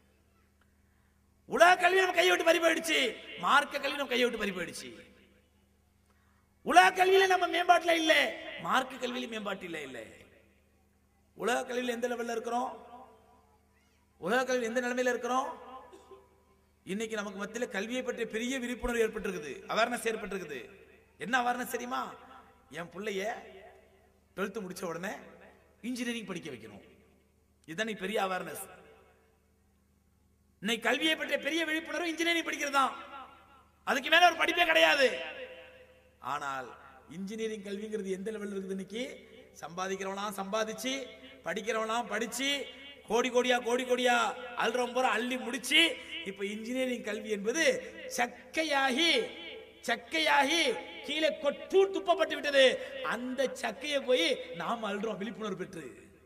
உலக கல்வி நம்ம கையை விட்டு பறி போயிடுச்சு மார்க்க கல்வி நம்ம கையை விட்டு பறி போயிடுச்சு உலக கல்வியில நம்ம மேம்பாட்டுல இல்ல மார்க்க கல்வியில மேம்பாட்டில இல்ல உலக கல்வியில எந்த லெவல்ல இருக்கிறோம் உலக கல்வி எந்த நிலைமையில இருக்கிறோம் இன்னைக்கு நமக்கு மத்தியில கல்வியை பற்றிய பெரிய விழிப்புணர்வு ஏற்பட்டிருக்குது அவேர்னஸ் ஏற்பட்டிருக்குது என்ன அவேர்னஸ் தெரியுமா என் பிள்ளைய டுவெல்த் முடிச்ச உடனே இன்ஜினியரிங் படிக்க வைக்கணும் இதுதான் நீ பெரிய அவேர்னஸ் இன்னைக்கு கல்வியை பற்றிய பெரிய விழிப்புணர்வு இன்ஜினியரிங் படிக்கிறது தான் அதுக்கு மேல ஒரு படிப்பே கிடையாது ஆனால் இன்ஜினியரிங் கல்விங்கிறது எந்த லெவல்ல இருக்குது இன்னைக்கு சம்பாதிக்கிறவனா சம்பாதிச்சு படிக்கிறவனா படிச்சு கோடி கோடியா கோடி கோடியா அல்றம் பூரா அள்ளி முடிச்சு இப்ப இன்ஜினியரிங் கல்வி என்பது சக்கையாகி சக்கையாகி கீழே கொட்டூர் துப்பப்பட்டு விட்டது அந்த சக்கையை போய் நாம் அல்றோம் விழிப்புணர்வு பெற்று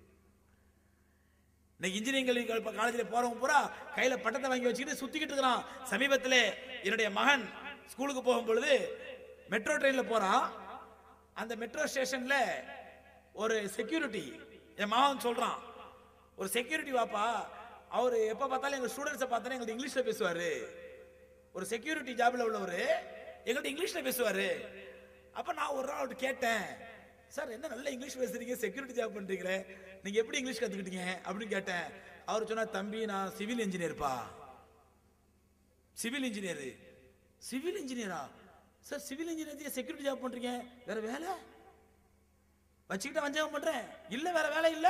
இன்னைக்கு இன்ஜினியரிங் கல்வி காலேஜில் போறவங்க பூரா கையில பட்டத்தை வாங்கி வச்சுக்கிட்டு சுத்திக்கிட்டு இருக்கிறான் சமீபத்தில் என்னுடைய மகன் ஸ்கூலுக்கு போகும் பொழுது மெட்ரோ ட்ரெயின்ல போறான் அந்த மெட்ரோ ஸ்டேஷன்ல ஒரு செக்யூரிட்டி என் மகன் சொல்றான் ஒரு செக்யூரிட்டி வாப்பா அவர் எப்ப பார்த்தாலும் எங்க ஸ்டூடெண்ட்ஸை பார்த்தாலும் எங்களுக்கு இங்கிலீஷ்ல பேசுவாரு ஒரு செக்யூரிட்டி ஜாப்ல உள்ளவர் எங்கள்கிட்ட இங்கிலீஷ்ல பேசுவாரு அப்ப நான் ஒரு நாள் அவர்கிட்ட கேட்டேன் சார் என்ன நல்ல இங்கிலீஷ் பேசுறீங்க செக்யூரிட்டி ஜாப் பண்றீங்களே நீங்க எப்படி இங்கிலீஷ் கத்துக்கிட்டீங்க அப்படின்னு கேட்டேன் அவர் சொன்னா தம்பி நான் சிவில் இன்ஜினியர்ப்பா சிவில் இன்ஜினியர் சிவில் இன்ஜினியரா sir civil engineer security job பண்றீங்க வேற வேலை வச்சுக்கிட்ட வஞ்சகம் பண்றேன் இல்ல வேற வேலை இல்ல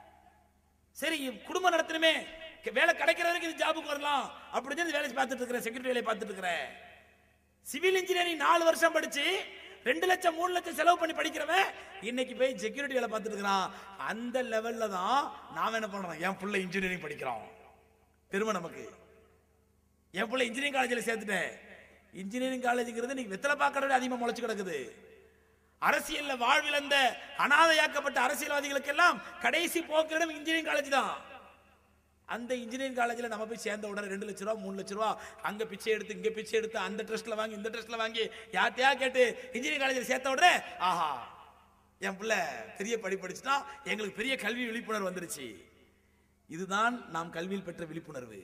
சரி குடும்பம் நடத்தணுமே க- வேலை கிடைக்கிற வரைக்கும் இது ஜாபுக்கு வரலாம் அப்படி சொல்லி வேலை பார்த்துட்டு இருக்கிறேன் செக்யூரிட்டி வேலையை பார்த்துட்டு இருக்கிறேன் சிவில் இன்ஜினியரிங் நாலு வருஷம் படிச்சு ரெண்டு லட்சம் மூணு லட்சம் செலவு பண்ணி படிக்கிறவன் இன்னைக்கு போய் செக்யூரிட்டி வேலை பார்த்துட்டு இருக்கிறான் அந்த லெவல்ல தான் நாம என்ன பண்றோம் என் புள்ள இன்ஜினியரிங் படிக்கிறோம் பெருமை நமக்கு என் பிள்ளை இன்ஜினியரிங் காலேஜில் சேர்த்துட்டேன் இன்ஜினியரிங் காலேஜுங்கிறது இன்னைக்கு வெத்தலை பாக்கடவே அதிகமாக முளைச்சு கிடக்குது அரசியல்ல வாழ்விழந்த அனாதையாக்கப்பட்ட அரசியல்வாதிகளுக்கெல்லாம் கடைசி போக்கிடம் இன்ஜினியரிங் காலேஜ் தான் அந்த இன்ஜினியரிங் காலேஜில் நம்ம போய் சேர்ந்த உடனே ரெண்டு லட்ச ரூபா மூணு லட்ச ரூபா அங்க பிச்சை எடுத்து இங்க பிச்சை எடுத்து அந்த ட்ரஸ்ட்ல வாங்கி இந்த ட்ரஸ்ட்ல வாங்கி யார்ட்டையா கேட்டு இன்ஜினியரிங் காலேஜில் சேர்த்த உடனே ஆஹா என் பிள்ளை பெரிய படி படிச்சுட்டான் எங்களுக்கு பெரிய கல்வி விழிப்புணர்வு வந்துருச்சு இதுதான் நாம் கல்வியில் பெற்ற விழிப்புணர்வு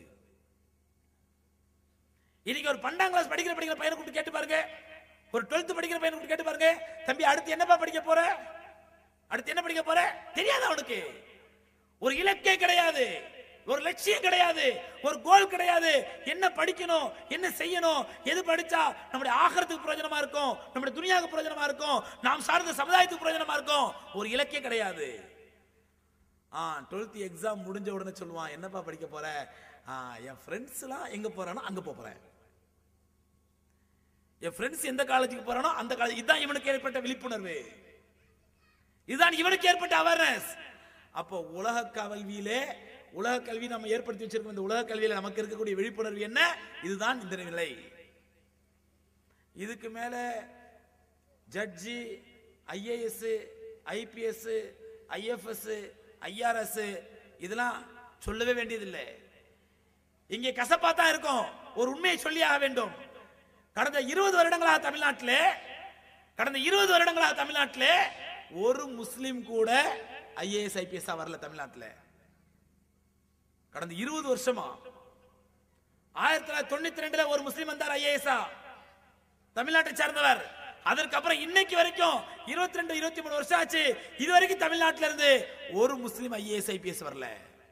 இன்னைக்கு ஒரு பன்னெண்டாம் கிளாஸ் படிக்கிற படிக்கிற பையனை கூப்பிட்டு கேட்டு பாருங்க ஒரு டுவெல்த் படிக்கிற பையனை கூப்பிட்டு கேட்டு பாருங்க தம்பி அடுத்து என்னப்பா படிக்க போற அடுத்து என்ன படிக்க போற தெரியாது அவனுக்கு ஒரு இலக்கே கிடையாது ஒரு லட்சியம் கிடையாது ஒரு கோல் கிடையாது என்ன படிக்கணும் என்ன செய்யணும் எது படிச்சா நம்முடைய ஆகரத்துக்கு பிரயோஜனமா இருக்கும் நம்முடைய துணியாவுக்கு பிரயோஜனமா இருக்கும் நாம் சார்ந்த சமுதாயத்துக்கு பிரயோஜனமா இருக்கும் ஒரு இலக்கே கிடையாது ஆ டுவெல்த் எக்ஸாம் முடிஞ்ச உடனே சொல்லுவான் என்னப்பா படிக்க போற ஆ, என் ஃப்ரெண்ட்ஸ்லாம் எங்க போறானோ அங்க போப் போறேன் என் ஃப்ரெண்ட்ஸ் எந்த காலேஜுக்கு போறானோ அந்த காலேஜ் இதுதான் இவனுக்கு ஏற்பட்ட விழிப்புணர்வு இதுதான் இவனுக்கு ஏற்பட்ட அவேர்னஸ் அப்போ உலக கல்வியிலே உலக கல்வி நம்ம ஏற்படுத்தி வச்சிருக்கோம் இந்த உலக கல்வியில நமக்கு இருக்கக்கூடிய விழிப்புணர்வு என்ன இதுதான் இந்த நிலை இதுக்கு மேல judge IAS IPS IFS IRS இதெல்லாம் சொல்லவே வேண்டியதில்லை இங்கே கசப்பா தான் இருக்கும் ஒரு உண்மையை சொல்லியாக வேண்டும் கடந்த இருபது வருடங்களாக தமிழ்நாட்டிலே கடந்த இருபது வருடங்களாக தமிழ்நாட்டிலே ஒரு முஸ்லிம் கூட ஐஏஎஸ் ஐபிஎஸ் வரல தமிழ்நாட்டில் கடந்த இருபது வருஷமா ஆயிரத்தி தொள்ளாயிரத்தி தொண்ணூத்தி ரெண்டுல ஒரு முஸ்லிம் வந்தார் ஐஏஎஸ் தமிழ்நாட்டை சார்ந்தவர் அதற்கப்புறம் இன்னைக்கு வரைக்கும் இருபத்தி ரெண்டு இருபத்தி மூணு வருஷம் ஆச்சு இது வரைக்கும் தமிழ்நாட்டில இருந்து ஒரு முஸ்லீம் ஐஏஎஸ் ஐபிஎஸ் வரல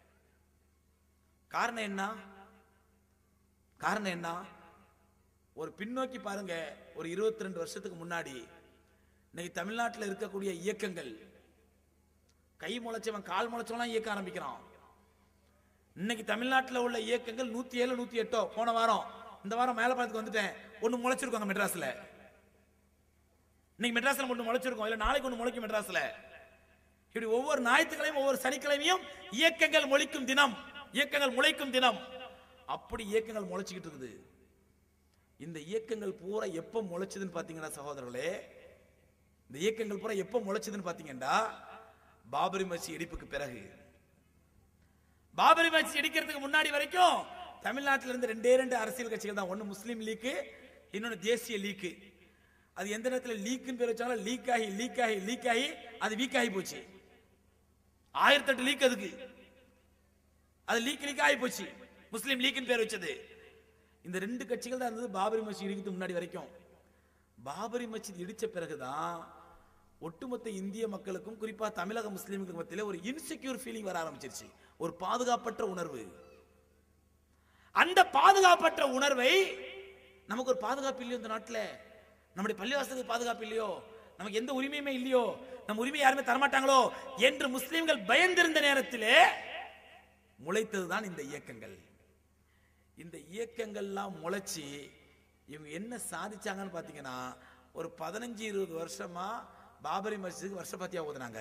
காரணம் என்ன காரணம் என்ன ஒரு பின்னோக்கி பாருங்க ஒரு இருபத்தி ரெண்டு வருஷத்துக்கு முன்னாடி இன்னைக்கு தமிழ்நாட்டில் இருக்கக்கூடிய இயக்கங்கள் கை முளைச்சவன் கால் முளைச்சவன் இயக்க ஆரம்பிக்கிறான் இன்னைக்கு தமிழ்நாட்டில் உள்ள இயக்கங்கள் நூத்தி ஏழு நூத்தி எட்டோ போன வாரம் இந்த வாரம் மேலப்பாளத்துக்கு வந்துட்டேன் ஒன்னு முளைச்சிருக்கோங்க மெட்ராஸ்ல இன்னைக்கு மெட்ராஸ்ல ஒன்று முளைச்சிருக்கோம் இல்ல நாளைக்கு ஒன்று முளைக்கும் மெட்ராஸ்ல இப்படி ஒவ்வொரு ஞாயிற்றுக்கிழமையும் ஒவ்வொரு சனிக்கிழமையும் இயக்கங்கள் முளைக்கும் தினம் இயக்கங்கள் முளைக்கும் தினம் அப்படி இயக்கங்கள் முளைச்சிக்கிட்டு இருக்குது இந்த இயக்கங்கள் பூரா எப்போ முளைச்சதுன்னு பார்த்தீங்கன்னா சகோதரர்களே இந்த இயக்கங்கள் பூரா எப்போ முளைச்சதுன்னு பார்த்தீங்கன்னா பாபரி மசி இடிப்புக்கு பிறகு பாபரி மசி இடிக்கிறதுக்கு முன்னாடி வரைக்கும் தமிழ்நாட்டில இருந்து ரெண்டே ரெண்டு அரசியல் கட்சிகள் தான் ஒன்னு முஸ்லீம் லீக்கு இன்னொன்னு தேசிய லீக்கு அது எந்த நேரத்தில் லீக்குன்னு பேர் வச்சாலும் லீக் ஆகி லீக் ஆகி லீக் ஆகி அது வீக் ஆகி போச்சு ஆயிரத்தி எட்டு லீக் அதுக்கு அது லீக் லீக் ஆகி போச்சு முஸ்லீம் லீக்னு பேர் வச்சது இந்த ரெண்டு கட்சிகள் தான் இருந்தது பாபரி மஸ்ஜித் இடிக்கிறதுக்கு முன்னாடி வரைக்கும் பாபரி மஸ்ஜித் இடிச்ச பிறகுதான் ஒட்டுமொத்த இந்திய மக்களுக்கும் குறிப்பா தமிழக முஸ்லீம்களுக்கு மத்தியில ஒரு இன்செக்யூர் ஃபீலிங் வர ஆரம்பிச்சிருச்சு ஒரு பாதுகாப்பற்ற உணர்வு அந்த பாதுகாப்பற்ற உணர்வை நமக்கு ஒரு பாதுகாப்பு இல்லையோ இந்த நாட்டுல நம்முடைய பள்ளிவாசலுக்கு பாதுகாப்பு இல்லையோ நமக்கு எந்த உரிமையுமே இல்லையோ நம்ம உரிமை யாருமே தரமாட்டாங்களோ என்று முஸ்லிம்கள் பயந்திருந்த நேரத்திலே முளைத்ததுதான் இந்த இயக்கங்கள் இந்த இயக்கங்கள்லாம் முளைச்சி இவங்க என்ன சாதிச்சாங்கன்னு பார்த்தீங்கன்னா ஒரு பதினஞ்சு இருபது வருஷமா பாபரி மஸ்ஜிதுக்கு வருஷ பத்தியா ஓதுனாங்க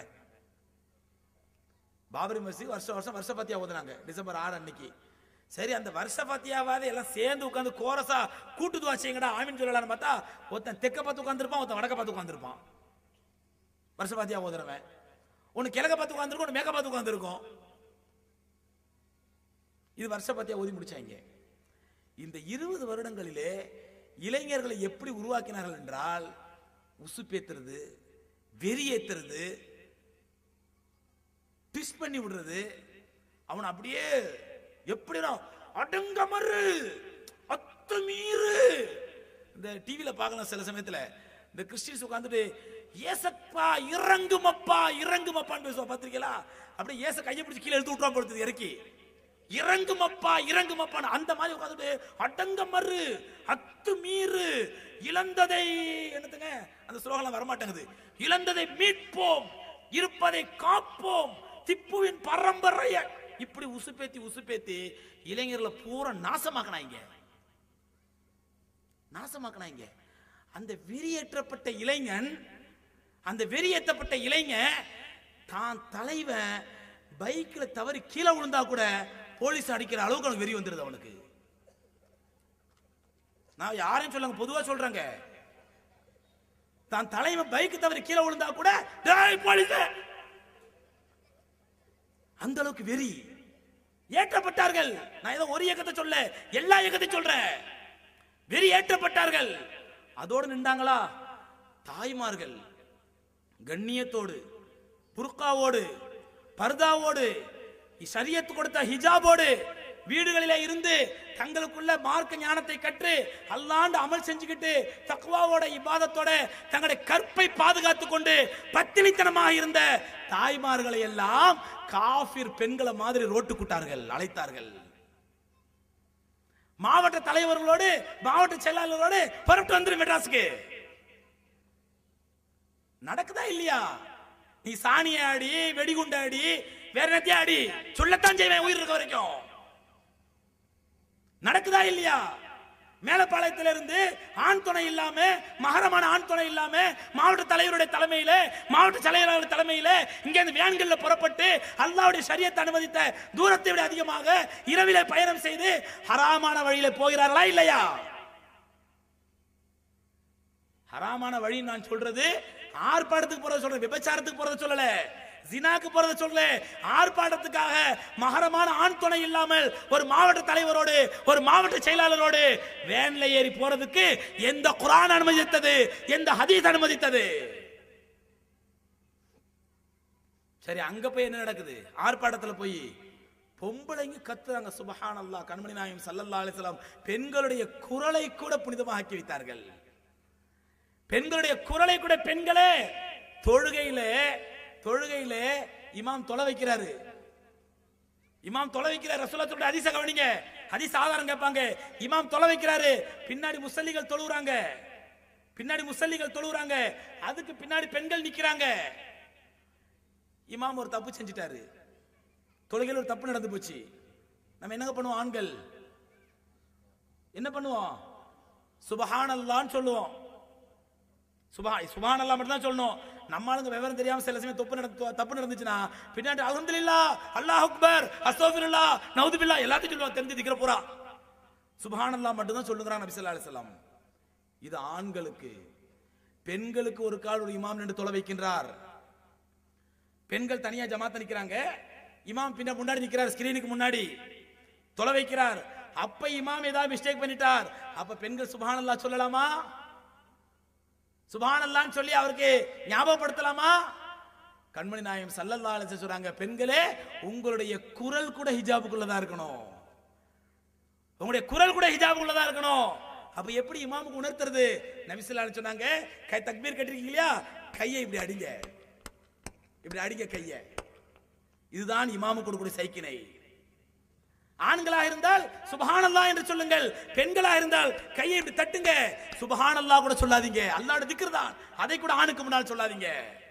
பாபரி மஸ்ஜித் வருஷம் வருஷம் வருஷ பத்தியா ஓதுனாங்க டிசம்பர் ஆறு அன்னைக்கு சரி அந்த வருஷ பத்தியாவது எல்லாம் சேர்ந்து உட்காந்து கோரசா கூட்டுதுவா செய்யுங்கடா ஆமின்னு சொல்லலாம்னு பார்த்தா ஒருத்தன் தெக்க பார்த்து உட்காந்துருப்பான் ஒருத்தன் வடக்க பார்த்து உட்காந்துருப்பான் வருஷ பத்தியா ஓதுறவன் ஒன்னு கிழக்க பார்த்து உட்காந்துருக்கும் ஒன்னு மேக்க பார்த்து உட்காந்துருக்கும் இது வருஷ பத்தியா ஓதி முடிச்சாங்க இந்த இருபது வருடங்களிலே இளைஞர்களை எப்படி உருவாக்கினார்கள் என்றால் உசுப்பேத்துறது வெறியேத்துறது ட்விஸ்ட் பண்ணி விடுறது அவன் அப்படியே எப்படி அடங்க மறு அத்துமீறு இந்த டிவில பார்க்கலாம் சில சமயத்துல இந்த கிறிஸ்டின்ஸ் உட்காந்துட்டு ஏசப்பா இறங்குமப்பா இறங்குமப்பான்னு பேசுவா பாத்திருக்கீங்களா அப்படியே ஏச கையை பிடிச்சி கீழே எடுத்து விட்டுருவான் பொழுது இறக்கி இறங்குமப்பா இறங்குமப்பான்னு அந்த மாதிரி உட்காந்துட்டு அடங்க மறு அத்து மீறு இழந்ததை என்னதுங்க அந்த ஸ்லோகம்லாம் வரமாட்டேங்குது இழந்ததை மீட்போம் இருப்பதை காப்போம் திப்புவின் பரம்பரைய இப்படி உசுப்பேத்தி உசுப்பேத்தி இளைஞர்களை பூரா நாசமாக்கினாங்க நாசமாக்கினாங்க அந்த வெறியேற்றப்பட்ட இளைஞன் அந்த வெறியேற்றப்பட்ட இளைஞன் தான் தலைவன் பைக்ல தவறி கீழே விழுந்தா கூட போலீஸ் அடிக்கிற அளவுக்கு அவனுக்கு வெறி வந்துருது அவனுக்கு நான் யாரையும் சொல்லுங்க பொதுவா சொல்றேங்க தான் தலைவன் பைக் தவறி கீழே விழுந்தா கூட டேய் போலீஸ் அந்த அளவுக்கு வெறி ஏற்றப்பட்டார்கள் நான் ஏதோ ஒரு இயக்கத்தை சொல்ல எல்லா இயக்கத்தை சொல்றேன் வெறி ஏற்றப்பட்டார்கள் அதோடு நின்றாங்களா தாய்மார்கள் கண்ணியத்தோடு புர்காவோடு பர்தாவோடு ஷரியத்து கொடுத்த ஹிஜாபோடு வீடுகளிலே இருந்து தங்களுக்குள்ள மார்க்க ஞானத்தை கற்று அல்லாண்டு அமல் செஞ்சுக்கிட்டு தக்குவாவோட இபாதத்தோட தங்களுடைய கற்பை பாதுகாத்துக் கொண்டு பத்தினித்தனமாக இருந்த தாய்மார்களை எல்லாம் காஃபிர் பெண்களை மாதிரி ரோட்டு கூட்டார்கள் அழைத்தார்கள் மாவட்ட தலைவர்களோடு மாவட்ட செயலாளர்களோடு புறப்பட்டு வந்துரு மெட்ராஸுக்கு நடக்குதா இல்லையா நீ சாணிய ஆடி வெடிகுண்டு ஆடி வேற என்னத்தையும் ஆடி சொல்லத்தான் செய்வேன் உயிர் இருக்க வரைக்கும் நடக்குதா இல்லையா மேலப்பாளையத்தில இருந்து ஆண் துணை இல்லாம மகரமான ஆண் துணை இல்லாம மாவட்ட தலைவருடைய தலைமையில மாவட்ட செயலாளர் தலைமையில இங்க இந்த வேன்கள்ல புறப்பட்டு அல்லாவுடைய சரியத்தை அனுமதித்த தூரத்தை விட அதிகமாக இரவிலே பயணம் செய்து ஹராமான வழியில போகிறார்களா இல்லையா ஹராமான வழி நான் சொல்றது ஆர்ப்பாட்டத்துக்கு போறத சொல்றேன் விபச்சாரத்துக்கு போறத சொல்லல ஜினாக்கு போறத சொல்லல ஆர்ப்பாட்டத்துக்காக மகரமான ஆண் துணை இல்லாமல் ஒரு மாவட்ட தலைவரோடு ஒரு மாவட்ட செயலாளரோடு வேன்ல ஏறி போறதுக்கு எந்த குரான் அனுமதித்தது எந்த ஹதீஸ் அனுமதித்தது சரி அங்க போய் என்ன நடக்குது ஆர்ப்பாட்டத்துல போய் பொம்பளைங்க கத்துறாங்க சுபஹான் அல்லாஹ் கண்மணி நாயம் சல்லல்லா அலிஸ்லாம் பெண்களுடைய குரலை கூட புனிதமாக ஆக்கி வைத்தார்கள் பெண்களுடைய குரலை கூட பெண்களே தொழுகையிலே தொழுகையிலே இமாம் தொலை வைக்கிறாரு இமாம் தொலை வைக்கிறார் ரசூலத்துடைய ஹதீஸ கவனிங்க ஹதீஸ் ஆதாரம் கேட்பாங்க இமாம் தொலை வைக்கிறாரு பின்னாடி முசல்லிகள் தொழுறாங்க பின்னாடி முசல்லிகள் தொழுறாங்க அதுக்கு பின்னாடி பெண்கள் நிக்கிறாங்க இமாம் ஒரு தப்பு செஞ்சிட்டாரு தொழுகையில் ஒரு தப்பு நடந்து போச்சு நம்ம என்னங்க பண்ணுவோம் ஆண்கள் என்ன பண்ணுவோம் சுபஹானல்லான்னு சொல்லுவோம் சுபா சுபானல்லா மட்டும் தான் சொல்லணும் நம்ம ஆளுங்க விவரம் தெரியாம சில சமயம் தப்பு நடந்து தப்பு நடந்துச்சுன்னா பின்னாடி அல்ஹம்துலில்லா அல்லாஹ் அக்பர் அஸ்தோஃபிருல்லா நவுதுபில்லா எல்லாத்தையும் சொல்லுவாங்க தெரிஞ்சு திக்கிற பூரா சுபஹானல்லா மட்டும் தான் சொல்லுங்கிறான் நபி ஸல்லல்லாஹு அலைஹி வஸல்லம் இது ஆண்களுக்கு பெண்களுக்கு ஒரு கால் ஒரு இமாம் நின்று தொலை வைக்கின்றார் பெண்கள் தனியா ஜமாத்த நிக்கிறாங்க இமாம் பின்ன முன்னாடி நிக்கிறார் ஸ்கிரீனுக்கு முன்னாடி தொலை வைக்கிறார் அப்ப இமாம் ஏதாவது மிஸ்டேக் பண்ணிட்டார் அப்ப பெண்கள் சுபஹானல்லா சொல்லலாமா சுபஹானல்லான்னு சொல்லி அவருக்கு ஞாபகப்படுத்தலாமா கண்மணி நாயம் சல்லல்லா அலைஹி சொல்றாங்க பெண்களே உங்களுடைய குரல் கூட ஹிஜாபுக்குள்ளதா இருக்கணும் உங்களுடைய குரல் கூட ஹிஜாபுக்குள்ளதா இருக்கணும் அப்ப எப்படி இமாமுக்கு உணர்த்துறது நபிசுல்லா சொன்னாங்க கை தக்பீர் கட்டிருக்கீங்க இல்லையா கையை இப்படி அடிங்க இப்படி அடிங்க கையை இதுதான் இமாமுக்கு கொடுக்கக்கூடிய சைக்கினை ஆண்களாக இருந்தால் சுபஹானல்லா என்று சொல்லுங்கள் பெண்களாக இருந்தால் கையை இப்படி தட்டுங்க சுபஹானல்லா கூட சொல்லாதீங்க அல்லாஹ்வுடைய திக்ர் தான் அதை கூட ஆணுக்கு முன்னால் சொல்லாதீங்க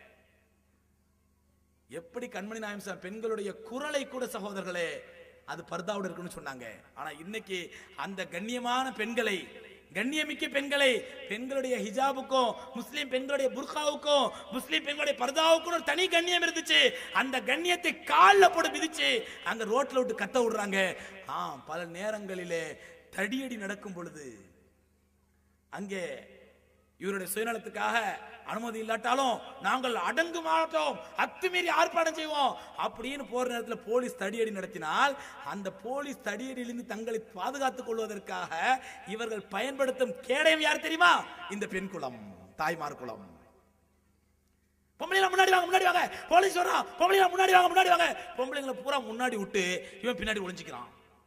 எப்படி கண்மணி நாயம் சார் பெண்களுடைய குரலை கூட சகோதரர்களே அது பர்தாவோட இருக்குன்னு சொன்னாங்க ஆனா இன்னைக்கு அந்த கண்ணியமான பெண்களை கண்ணியமிக்க பெண்களை பெண்களுடைய ஹிஜாபுக்கும் முஸ்லிம் பெண்களுடைய புர்காவுக்கும் முஸ்லிம் பெண்களுடைய பர்தாவுக்கும் ஒரு தனி கண்ணியம் இருந்துச்சு அந்த கண்ணியத்தை கால்ல போட்டு மிதிச்சு அங்க ரோட்ல விட்டு கத்த விடுறாங்க ஆ பல நேரங்களிலே தடியடி நடக்கும் பொழுது அங்கே இவருடைய சுயநலத்துக்காக அனுமதி இல்லாட்டாலும் நாங்கள் அடங்கு மாட்டோம் அத்துமீறி ஆர்ப்பாட்டம் செய்வோம் அப்படின்னு போற நேரத்தில் போலீஸ் தடியடி நடத்தினால் அந்த போலீஸ் தடியடியிலிருந்து தங்களை பாதுகாத்துக் கொள்வதற்காக இவர்கள் பயன்படுத்தும் கேடயம் யார் தெரியுமா இந்த பெண் குலம் தாய்மார் குலம் பொம்பளைங்கள முன்னாடி வாங்க முன்னாடி வாங்க போலீஸ் வர்றான் பொம்பளைங்கள முன்னாடி வாங்க முன்னாடி வாங்க பொம்பளைங்களை பூரா முன்னாடி விட்டு இவன் பின்னாடி ஒளிஞ்சிக்கிறான்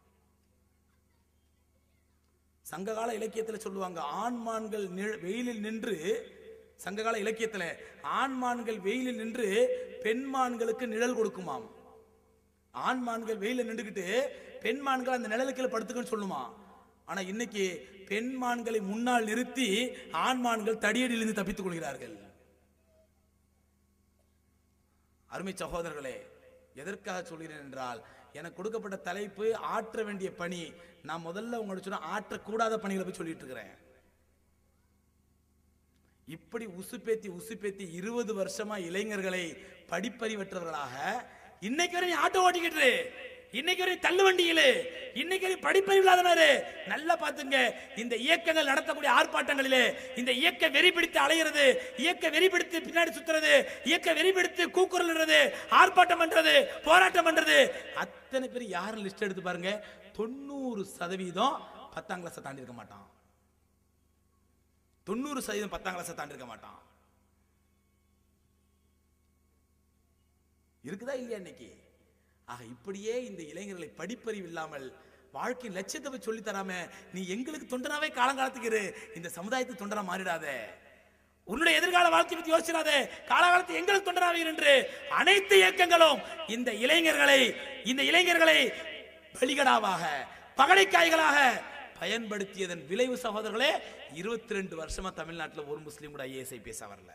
சங்ககால இலக்கியத்துல சொல்லுவாங்க ஆண்மான்கள் நிழ- வெயிலில் நின்று சங்ககால இலக்கியத்துல ஆண்மான்கள் வெயிலில் நின்று பெண்மான்களுக்கு நிழல் கொடுக்குமாம் ஆண்மான்கள் வெயிலில் நின்றுக்கிட்டு பெண்மான்கள் அந்த நிழலுக்குள்ள படுத்துக்கன்னு சொல்லுமா ஆனா இன்னைக்கு பெண்மான்களை முன்னால் நிறுத்தி ஆண்மான்கள் தடியடியிலிருந்து தப்பித்துக் கொள்கிறார்கள் அருமை சகோதரர்களே எதற்காக சொல்கிறேன் என்றால் எனக்கு கொடுக்கப்பட்ட தலைப்பு ஆற்ற வேண்டிய பணி நான் முதல்ல உங்களுக்கு சொன்ன ஆற்றக்கூடாத பணிகளை போய் சொல்லிட்டு இருக்கிறேன் இப்படி உசுப்பேத்தி உசுப்பேத்தி இருபது வருஷமா இளைஞர்களை படிப்பறிவற்றவர்களாக இன்னைக்கு வரை நீ ஆட்டோ ஓட்டிக்கிட்டு இன்னைக்கு வரை தள்ளு வண்டியிலே இன்னைக்கு வரை படிப்பறிவு இல்லாதனாரு நல்லா பாத்துங்க இந்த இயக்கங்கள் நடத்தக்கூடிய ஆர்ப்பாட்டங்களிலே இந்த இயக்க வெறி பிடித்து அலைகிறது இயக்க வெறி பிடித்து பின்னாடி சுத்துறது இயக்க வெறி பிடித்து கூக்குரல்றது ஆர்ப்பாட்டம் பண்றது போராட்டம் பண்றது அத்தனை பேர் யாரும் லிஸ்ட் எடுத்து பாருங்க தொண்ணூறு சதவீதம் பத்தாம் கிளாஸை தாண்டி இருக்க மாட்டான் தொண்ணூறு சதவீதம் பத்தாம் கிளாஸை தாண்டி இருக்க மாட்டான் இருக்குதா இல்லையா இன்னைக்கு ஆக இப்படியே இந்த இளைஞர்களை படிப்பறிவு இல்லாமல் வாழ்க்கையின் லட்சியத்தை போய் சொல்லித் தராம நீ எங்களுக்கு தொண்டனாவே காலங்காலத்துக்கு இரு இந்த சமுதாயத்துக்கு தொண்டனா மாறிடாத உன்னுடைய எதிர்கால வாழ்க்கை பத்தி யோசிச்சிடாதே காலகாலத்து எங்களுக்கு தொண்டனாவே இரு என்று அனைத்து இயக்கங்களும் இந்த இளைஞர்களை இந்த இளைஞர்களை பலிகடாவாக பகடைக்காய்களாக பயன்படுத்தியதன் விளைவு சகோதரர்களே இருபத்தி ரெண்டு வருஷமா தமிழ்நாட்டில் ஒரு முஸ்லீம் கூட ஐஏஎஸ் ஐபிஎஸ் வரல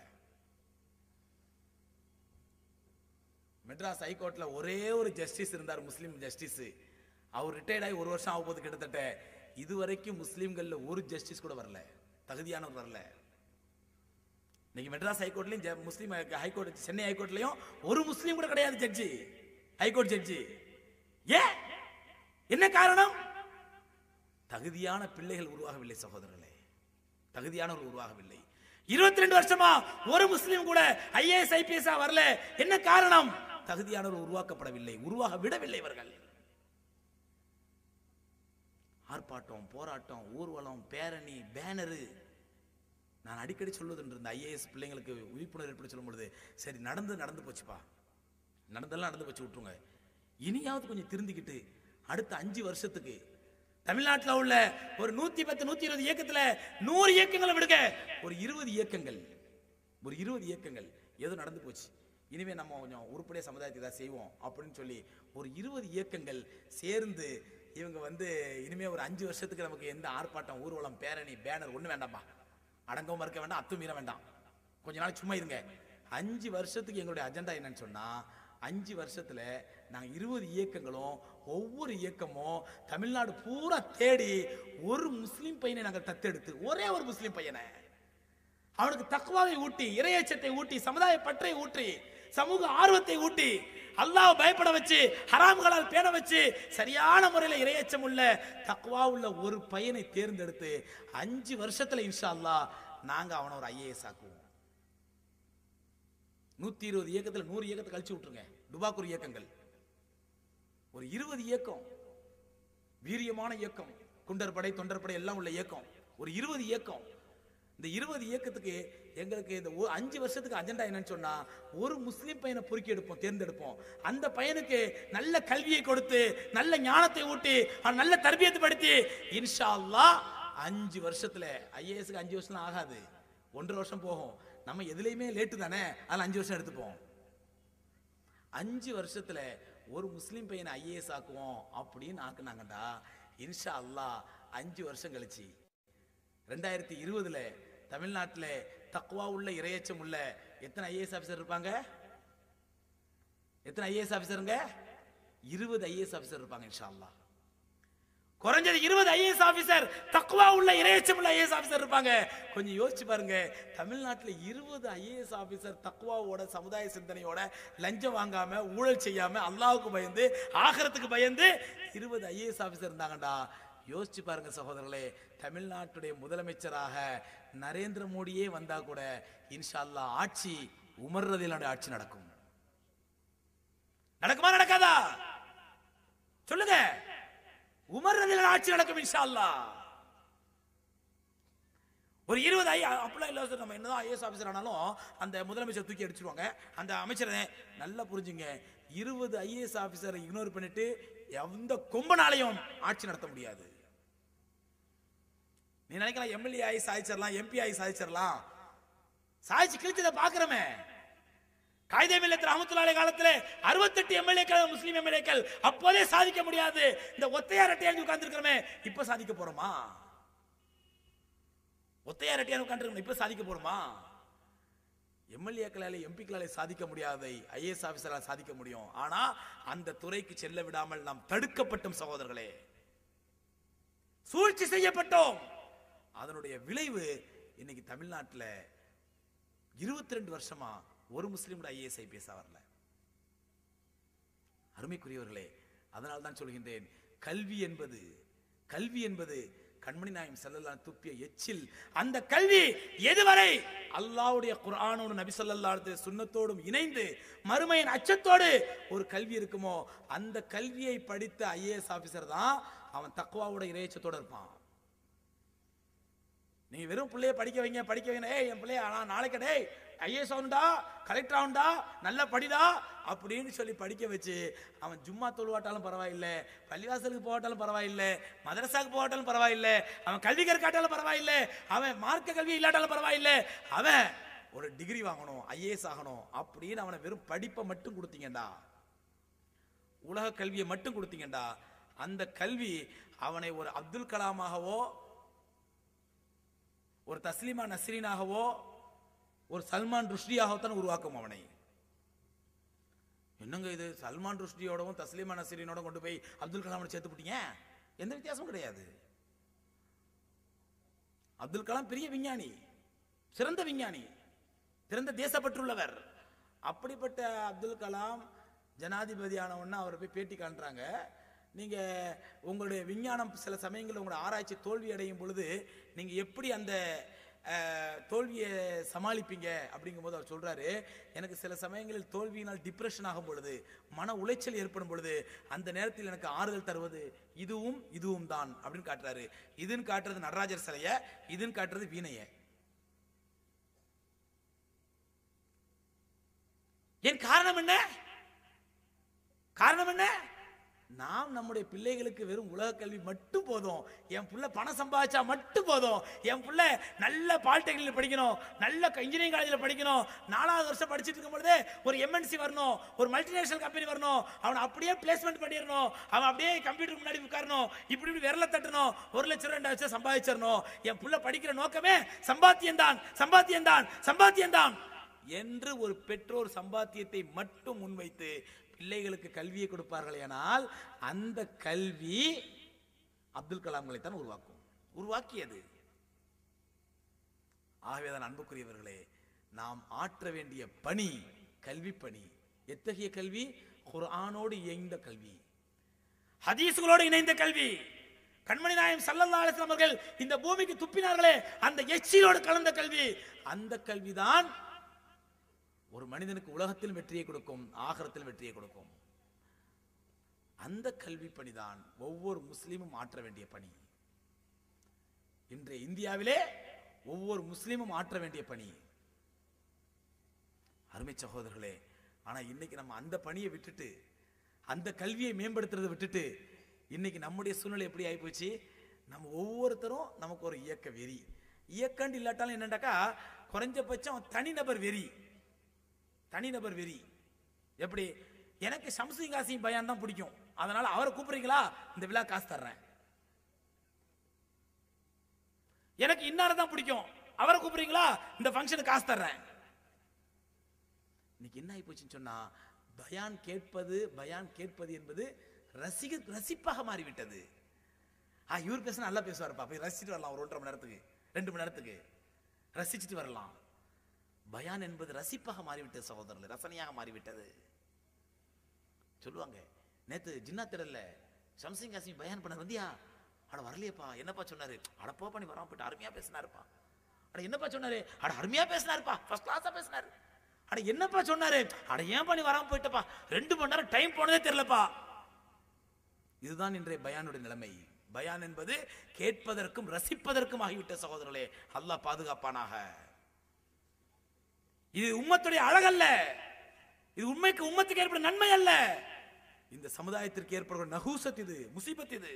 மெட்ராஸ் ஹைகோர்ட்ல ஒரே ஒரு ஜஸ்டிஸ் இருந்தார் முஸ்லீம் ஜஸ்டிஸ் அவர் ரிட்டையர்ட் ஆகி ஒரு வருஷம் ஆக போகுது கிட்டத்தட்ட இதுவரைக்கும் முஸ்லீம்கள்ல ஒரு ஜஸ்டிஸ் கூட வரல தகுதியானவர் வரல இன்னைக்கு மெட்ராஸ் ஹைகோர்ட்லயும் ஜ- முஸ்லீம் ஹைகோர்ட் சென்னை ஹைகோர்ட்லயும் ஒரு முஸ்லீம் கூட கிடையாது ஜட்ஜி ஹைகோர்ட் ஜட்ஜி ஏன் என்ன காரணம் தகுதியான பிள்ளைகள் உருவாகவில்லை சகோதரர்களே தகுதியானவர்கள் உருவாகவில்லை இருபத்தி ரெண்டு வருஷமா ஒரு முஸ்லீம் கூட ஐஏஎஸ் ஐபிஎஸ் வரல என்ன காரணம் தகுதியானவர்கள் உருவாக்கப்படவில்லை உருவாக விடவில்லை இவர்கள் ஆர்ப்பாட்டம் போராட்டம் ஊர்வலம் பேரணி பேனரு நான் அடிக்கடி சொல்லுவது இந்த ஐஏஎஸ் பிள்ளைங்களுக்கு விழிப்புணர்வு ஏற்படுத்தி சொல்லும் பொழுது சரி நடந்து நடந்து போச்சுப்பா நடந்தெல்லாம் நடந்து போச்சு விட்டுருங்க இனியாவது கொஞ்சம் திருந்திக்கிட்டு அடுத்த அஞ்சு வருஷத்துக்கு தமிழ்நாட்டுல உள்ள ஒரு நூத்தி பத்து நூத்தி இருபது இயக்கத்துல நூறு இயக்கங்களை விடுங்க ஒரு இருபது இயக்கங்கள் ஒரு இருபது இயக்கங்கள் ஏதோ நடந்து போச்சு இனிமே நம்ம கொஞ்சம் உருப்படியா சமுதாயத்துக்கு தான் செய்வோம் அப்படின்னு சொல்லி ஒரு இருபது இயக்கங்கள் சேர்ந்து இவங்க வந்து இனிமே ஒரு அஞ்சு வருஷத்துக்கு நமக்கு எந்த ஆர்ப்பாட்டம் ஊர்வலம் பேரணி பேனர் ஒண்ணு வேண்டாம்பா அடங்கவும் மறுக்க வேண்டாம் அத்துமீற வேண்டாம் கொஞ்ச நாள் சும்மா இருங்க அஞ்சு வருஷத்துக்கு எங்களுடைய அஜெண்டா என்னன்னு சொன்னா அஞ்சு வருஷத்துல நாங்க இருபது இயக்கங்களும் ஒவ்வொரு இயக்கமும் தமிழ்நாடு பூரா தேடி ஒரு முஸ்லீம் பையனை நாங்கள் தத்தெடுத்து ஒரே ஒரு முஸ்லீம் பையனை அவனுக்கு தக்குவாவை ஊட்டி இரையச்சத்தை ஊட்டி சமுதாய பற்றை ஊட்டி சமூக ஆர்வத்தை ஊட்டி அல்லாஹ் பயப்பட வச்சு ஹராம்களால் பேண வச்சு சரியான முறையில் இரையச்சம் உள்ள தக்குவா உள்ள ஒரு பையனை தேர்ந்தெடுத்து அஞ்சு வருஷத்துல இன்ஷா அல்லாஹ் நாங்க அவனை ஒரு ஐஏஎஸ் ஆக்குவோம் நூத்தி இருபது இயக்கத்துல நூறு இயக்கத்தை கழிச்சு விட்டுருங்க டுபாக்கூர் இயக்கங்கள் ஒரு இருபது இயக்கம் வீரியமான இயக்கம் குண்டர் படை தொண்டர் படை எல்லாம் உள்ள இயக்கம் ஒரு இருபது இயக்கம் இந்த இருபது இயக்கத்துக்கு எங்களுக்கு இந்த ஒ- அஞ்சு வருஷத்துக்கு அஜெண்டா என்னன்னு சொன்னா ஒரு முஸ்லீம் பையனை பொறுக்கி எடுப்போம் தேர்ந்தெடுப்போம் அந்த பையனுக்கு நல்ல கல்வியை கொடுத்து நல்ல ஞானத்தை ஊட்டி அவன் நல்ல தர்பியத்தை படுத்தி இன்ஷா அல்லாஹ் அஞ்சு வருஷத்துல ஐஏஎஸ்க்கு அஞ்சு வருஷம் ஆகாது ஒன்றரை வருஷம் போகும் நம்ம எதுலையுமே லேட்டு தானே அதில் அஞ்சு வருஷம் எடுத்துப்போம் அஞ்சு வருஷத்துல ஒரு முஸ்லீம் பையனை ஐஏஎஸ் ஆக்குவோம் அப்படின்னு ஆக்குனாங்கடா இன்ஷா அல்லாஹ் அஞ்சு வருஷம் கழிச்சு ரெண்டாயிரத்தி இருபதுல தமிழ்நாட்டுல தக்குவா உள்ள இரையச்சம் உள்ள எத்தனை ஐஏஎஸ் ஆபீசர் இருப்பாங்க எத்தனை ஐஏஎஸ் ஆபீசருங்க இருபது ஐஏஎஸ் ஆபீசர் இருப்பாங்க இன்ஷா அல்லாஹ் குறைஞ்சது இருபது ஐஏஎஸ் ஆபீசர் தக்குவா உள்ள இரையச்சம் உள்ள ஐஏஎஸ் ஆபீசர் இருப்பாங்க கொஞ்சம் யோசிச்சு பாருங்க தமிழ்நாட்டுல இருபது ஐஏஎஸ் ஆபீசர் தக்குவாவோட சமுதாய சிந்தனையோட லஞ்சம் வாங்காம ஊழல் செய்யாம அல்லாஹ்வுக்கு பயந்து ஆகரத்துக்கு பயந்து இருபது ஐஏஎஸ் ஆபீசர் இருந்தாங்கடா யோசிச்சு பாருங்க சகோதரர்களே தமிழ்நாட்டுடைய முதலமைச்சராக நரேந்திர மோடியே வந்தா கூட இன்ஷா அல்லாஹ் ஆட்சி உமர்றதில் ஆட்சி நடக்கும் நடக்குமா நடக்காதா சொல்லுங்க உமர் ரதியில் ஆட்சி நடக்கும் இன்ஷா அல்லாஹ் ஒரு இருபது ஐ அப்படிலாம் இல்லை சார் நம்ம என்னதான் ஐஏஎஸ் ஆஃபீஸர் ஆனாலும் அந்த முதலமைச்சர் தூக்கி அடிச்சிருவாங்க அந்த அமைச்சரை நல்லா புரிஞ்சுங்க இருபது ஐஏஎஸ் ஆஃபீஸரை இக்னோர் பண்ணிட்டு எந்த கொம்பனாலையும் ஆட்சி நடத்த முடியாது நீ நினைக்கலாம் எம்எல்ஏ ஆகி சாதிச்சிடலாம் எம்பி ஆகி சாதிச்சிடலாம் சாதிச்சு கிழிச்சதை பாக்குறமே காயிதே மில்லத் ரஹமத்துல்லாஹி காலத்துல 68 எம்எல்ஏக்கள் முஸ்லீம் எம்எல்ஏக்கள் அப்போதே சாதிக்க முடியாது இந்த ஒத்தையார் ரெட்டையார் உட்கார்ந்துருக்கிறோமே இப்ப சாதிக்க போறோமா ஒத்தையார் ரெட்டையார் உட்கார்ந்துருக்கோம் இப்ப சாதிக்க போறோமா எம்எல்ஏக்களால எம்பிக்களால சாதிக்க முடியாதை ஐஏஎஸ் ஆபீசரால் சாதிக்க முடியும் ஆனா அந்த துறைக்கு செல்ல விடாமல் நாம் தடுக்கப்பட்டோம் சகோதரர்களே சூழ்ச்சி செய்யப்பட்டோம் அதனுடைய விளைவு இன்னைக்கு தமிழ்நாட்டுல இருபத்தி ரெண்டு வருஷமா ஒரு முஸ்லீமோட ஐஏஎஸ் ஐபிஎஸ் வரல அருமைக்குரியவர்களே அதனால் தான் சொல்கின்றேன் கல்வி என்பது கல்வி என்பது கண்மணி நாயம் செல்லலாம் துப்பிய எச்சில் அந்த கல்வி எதுவரை அல்லாஹ்வுடைய குர்ஆனோடு நபி ஸல்லல்லாஹு அலைஹி வஸல்லம் சுன்னத்தோடும் இணைந்து மறுமையின் அச்சத்தோடு ஒரு கல்வி இருக்குமோ அந்த கல்வியை படித்த ஐஏஎஸ் ஆபீசர் தான் அவன் தக்குவாவோட இறையச்சத்தோட இருப்பான் நீங்க வெறும் பிள்ளைய படிக்க வைங்க படிக்க வைங்க ஏய் என் பிள்ளைய ஆனா நாளைக்கு டேய் ஐஏஎஸ் ஆகுண்டா கலெக்டர் ஆகுண்டா நல்லா படிடா அப்படின்னு சொல்லி படிக்க வச்சு அவன் ஜும்மா தொழுவாட்டாலும் பரவாயில்லை பள்ளிவாசலுக்கு போகட்டாலும் பரவாயில்லை மதரசாக்கு போகட்டாலும் பரவாயில்லை அவன் கல்வி கற்காட்டாலும் பரவாயில்லை அவன் மார்க்க கல்வி இல்லாட்டாலும் பரவாயில்லை அவன் ஒரு டிகிரி வாங்கணும் ஐஏஎஸ் ஆகணும் அப்படின்னு அவனை வெறும் படிப்பை மட்டும் கொடுத்தீங்கடா உலக கல்வியை மட்டும் கொடுத்தீங்கடா அந்த கல்வி அவனை ஒரு அப்துல் கலாமாகவோ ஒரு தஸ்லீமா நஸ்ரீனாகவோ ஒரு சல்மான் ருஷ்டியாகத்தான் உருவாக்கும் அவனை என்னங்க இது சல்மான் ருஷ்டியோடவும் தஸ்லீமா நஸ்ரீனோட கொண்டு போய் அப்துல் கலாமை சேர்த்து விட்டீங்க எந்த வித்தியாசமும் கிடையாது அப்துல் கலாம் பெரிய விஞ்ஞானி சிறந்த விஞ்ஞானி சிறந்த தேசப்பற்றுள்ளவர் அப்படிப்பட்ட அப்துல் கலாம் ஜனாதிபதியானவொன்னு அவரை போய் பேட்டி காண்றாங்க நீங்க உங்களுடைய விஞ்ஞானம் சில சமயங்களில் உங்களுடைய ஆராய்ச்சி தோல்வி அடையும் பொழுது நீங்க எப்படி அந்த அஹ், தோல்வியை சமாளிப்பீங்க அப்படிங்கும்போது அவர் சொல்றாரு எனக்கு சில சமயங்களில் தோல்வியினால் டிப்ரெஷன் ஆகும் பொழுது மன உளைச்சல் ஏற்படும் பொழுது அந்த நேரத்தில் எனக்கு ஆறுதல் தருவது இதுவும் இதுவும் தான் அப்படின்னு காட்டுறாரு இதுன்னு காட்டுறது நடராஜர் சிலைய இதுன்னு காட்டுறது வீணைய என் காரணம் என்ன காரணம் என்ன நாம் நம்முடைய பிள்ளைகளுக்கு வெறும் உலக கல்வி மட்டும் போதும் என் புள்ள பணம் சம்பாதிச்சா மட்டும் போதும் என் புள்ள நல்ல பாலிடெக்னிக்ல படிக்கணும் நல்ல இன்ஜினியரிங் காலேஜில் படிக்கணும் நாலாவது வருஷம் படிச்சுட்டு இருக்கும் பொழுதே ஒரு எம்என்சி வரணும் ஒரு மல்டிநேஷனல் கம்பெனி வரணும் அவனை அப்படியே பிளேஸ்மெண்ட் பண்ணிடணும் அவன் அப்படியே கம்ப்யூட்டர் முன்னாடி உட்காரணும் இப்படி இப்படி விரல தட்டணும் ஒரு லட்சம் ரெண்டு லட்சம் சம்பாதிச்சிடணும் என் புள்ள படிக்கிற நோக்கமே சம்பாத்தியம் தான் சம்பாத்தியம் தான் சம்பாத்தியம் தான் என்று ஒரு பெற்றோர் சம்பாத்தியத்தை மட்டும் முன்வைத்து பிள்ளைகளுக்கு கல்வியை கொடுப்பார்களேனால் அந்த கல்வி அப்துல் கலாம்களை தான் உருவாக்கும் உருவாக்கியது ஆகவேதான் அன்புக்குரியவர்களே நாம் ஆற்ற வேண்டிய பணி கல்வி பணி எத்தகைய கல்வி குர்ஆனோடு இணைந்த கல்வி ஹதீஸ்களோடு இணைந்த கல்வி கண்மணி நாயம் சல்லல்லா அலிஸ்லாம் அவர்கள் இந்த பூமிக்கு துப்பினார்களே அந்த எச்சிலோடு கலந்த கல்வி அந்த கல்விதான் ஒரு மனிதனுக்கு உலகத்தில் வெற்றியை கொடுக்கும் ஆகரத்தில் வெற்றியை கொடுக்கும் அந்த கல்வி பணிதான் ஒவ்வொரு முஸ்லீமும் ஆற்ற வேண்டிய பணி இன்றைய இந்தியாவிலே ஒவ்வொரு முஸ்லீமும் ஆற்ற வேண்டிய பணி அருமை சகோதரர்களே ஆனா இன்னைக்கு நம்ம அந்த பணியை விட்டுட்டு அந்த கல்வியை மேம்படுத்துறதை விட்டுட்டு இன்னைக்கு நம்முடைய சூழ்நிலை எப்படி ஆயிப்போச்சு நம்ம ஒவ்வொருத்தரும் நமக்கு ஒரு இயக்க வெறி இயக்கண்டு இல்லாட்டாலும் என்னண்டாக்கா குறைஞ்சபட்சம் தனிநபர் வெறி தனிநபர் வெறி எப்படி எனக்கு சம்சுங் காசியும் பயான் தான் பிடிக்கும் அதனால அவரை கூப்பிடுறீங்களா இந்த விழா காசு தர்றேன் எனக்கு இன்னார தான் பிடிக்கும் அவரை கூப்பிடுறீங்களா இந்த ஃபங்க்ஷனுக்கு காசு தர்றேன் இன்னைக்கு என்ன ஆகி போச்சுன்னு சொன்னா பயான் கேட்பது பயான் கேட்பது என்பது ரசிக ரசிப்பாக மாறிவிட்டது ஆ இவர் பேச நல்லா பேசுவார்ப்பா போய் ரசிச்சுட்டு வரலாம் ஒரு ஒன்றரை மணி நேரத்துக்கு ரெண்டு மணி நேரத்துக்கு ரசிச்சுட்டு வரலாம் பயான் என்பது ரசிப்பாக மாறிவிட்டது சகோதரர்களே ரசனையாக மாறிவிட்டது சொல்லுவாங்க நேத்து ஜின்னா திடல்ல சம்சிங் காசி பயான் பண்ண வந்தியா அட வரலையேப்பா என்னப்பா சொன்னாரு அட போப்பா நீ வராம போயிட்டு அருமையா பேசினாருப்பா அட என்னப்பா சொன்னாரு அட அருமையா பேசினாருப்பா ஃபர்ஸ்ட் கிளாஸா பேசினாரு அட என்னப்பா சொன்னாரு அட ஏன்பா நீ வராம போயிட்டப்பா ரெண்டு மணி நேரம் டைம் போனதே தெரியலப்பா இதுதான் இன்றைய பயானுடைய நிலைமை பயான் என்பது கேட்பதற்கும் ரசிப்பதற்கும் ஆகிவிட்ட சகோதரர்களே அல்லாஹ் பாதுகாப்பானாக இது உம்மத்துடைய அழகல்ல இது உண்மைக்கு உம்மத்துக்கு ஏற்படும் நன்மை அல்ல இந்த சமுதாயத்திற்கு ஏற்படுகிற நகூசத் இது முசீபத் இது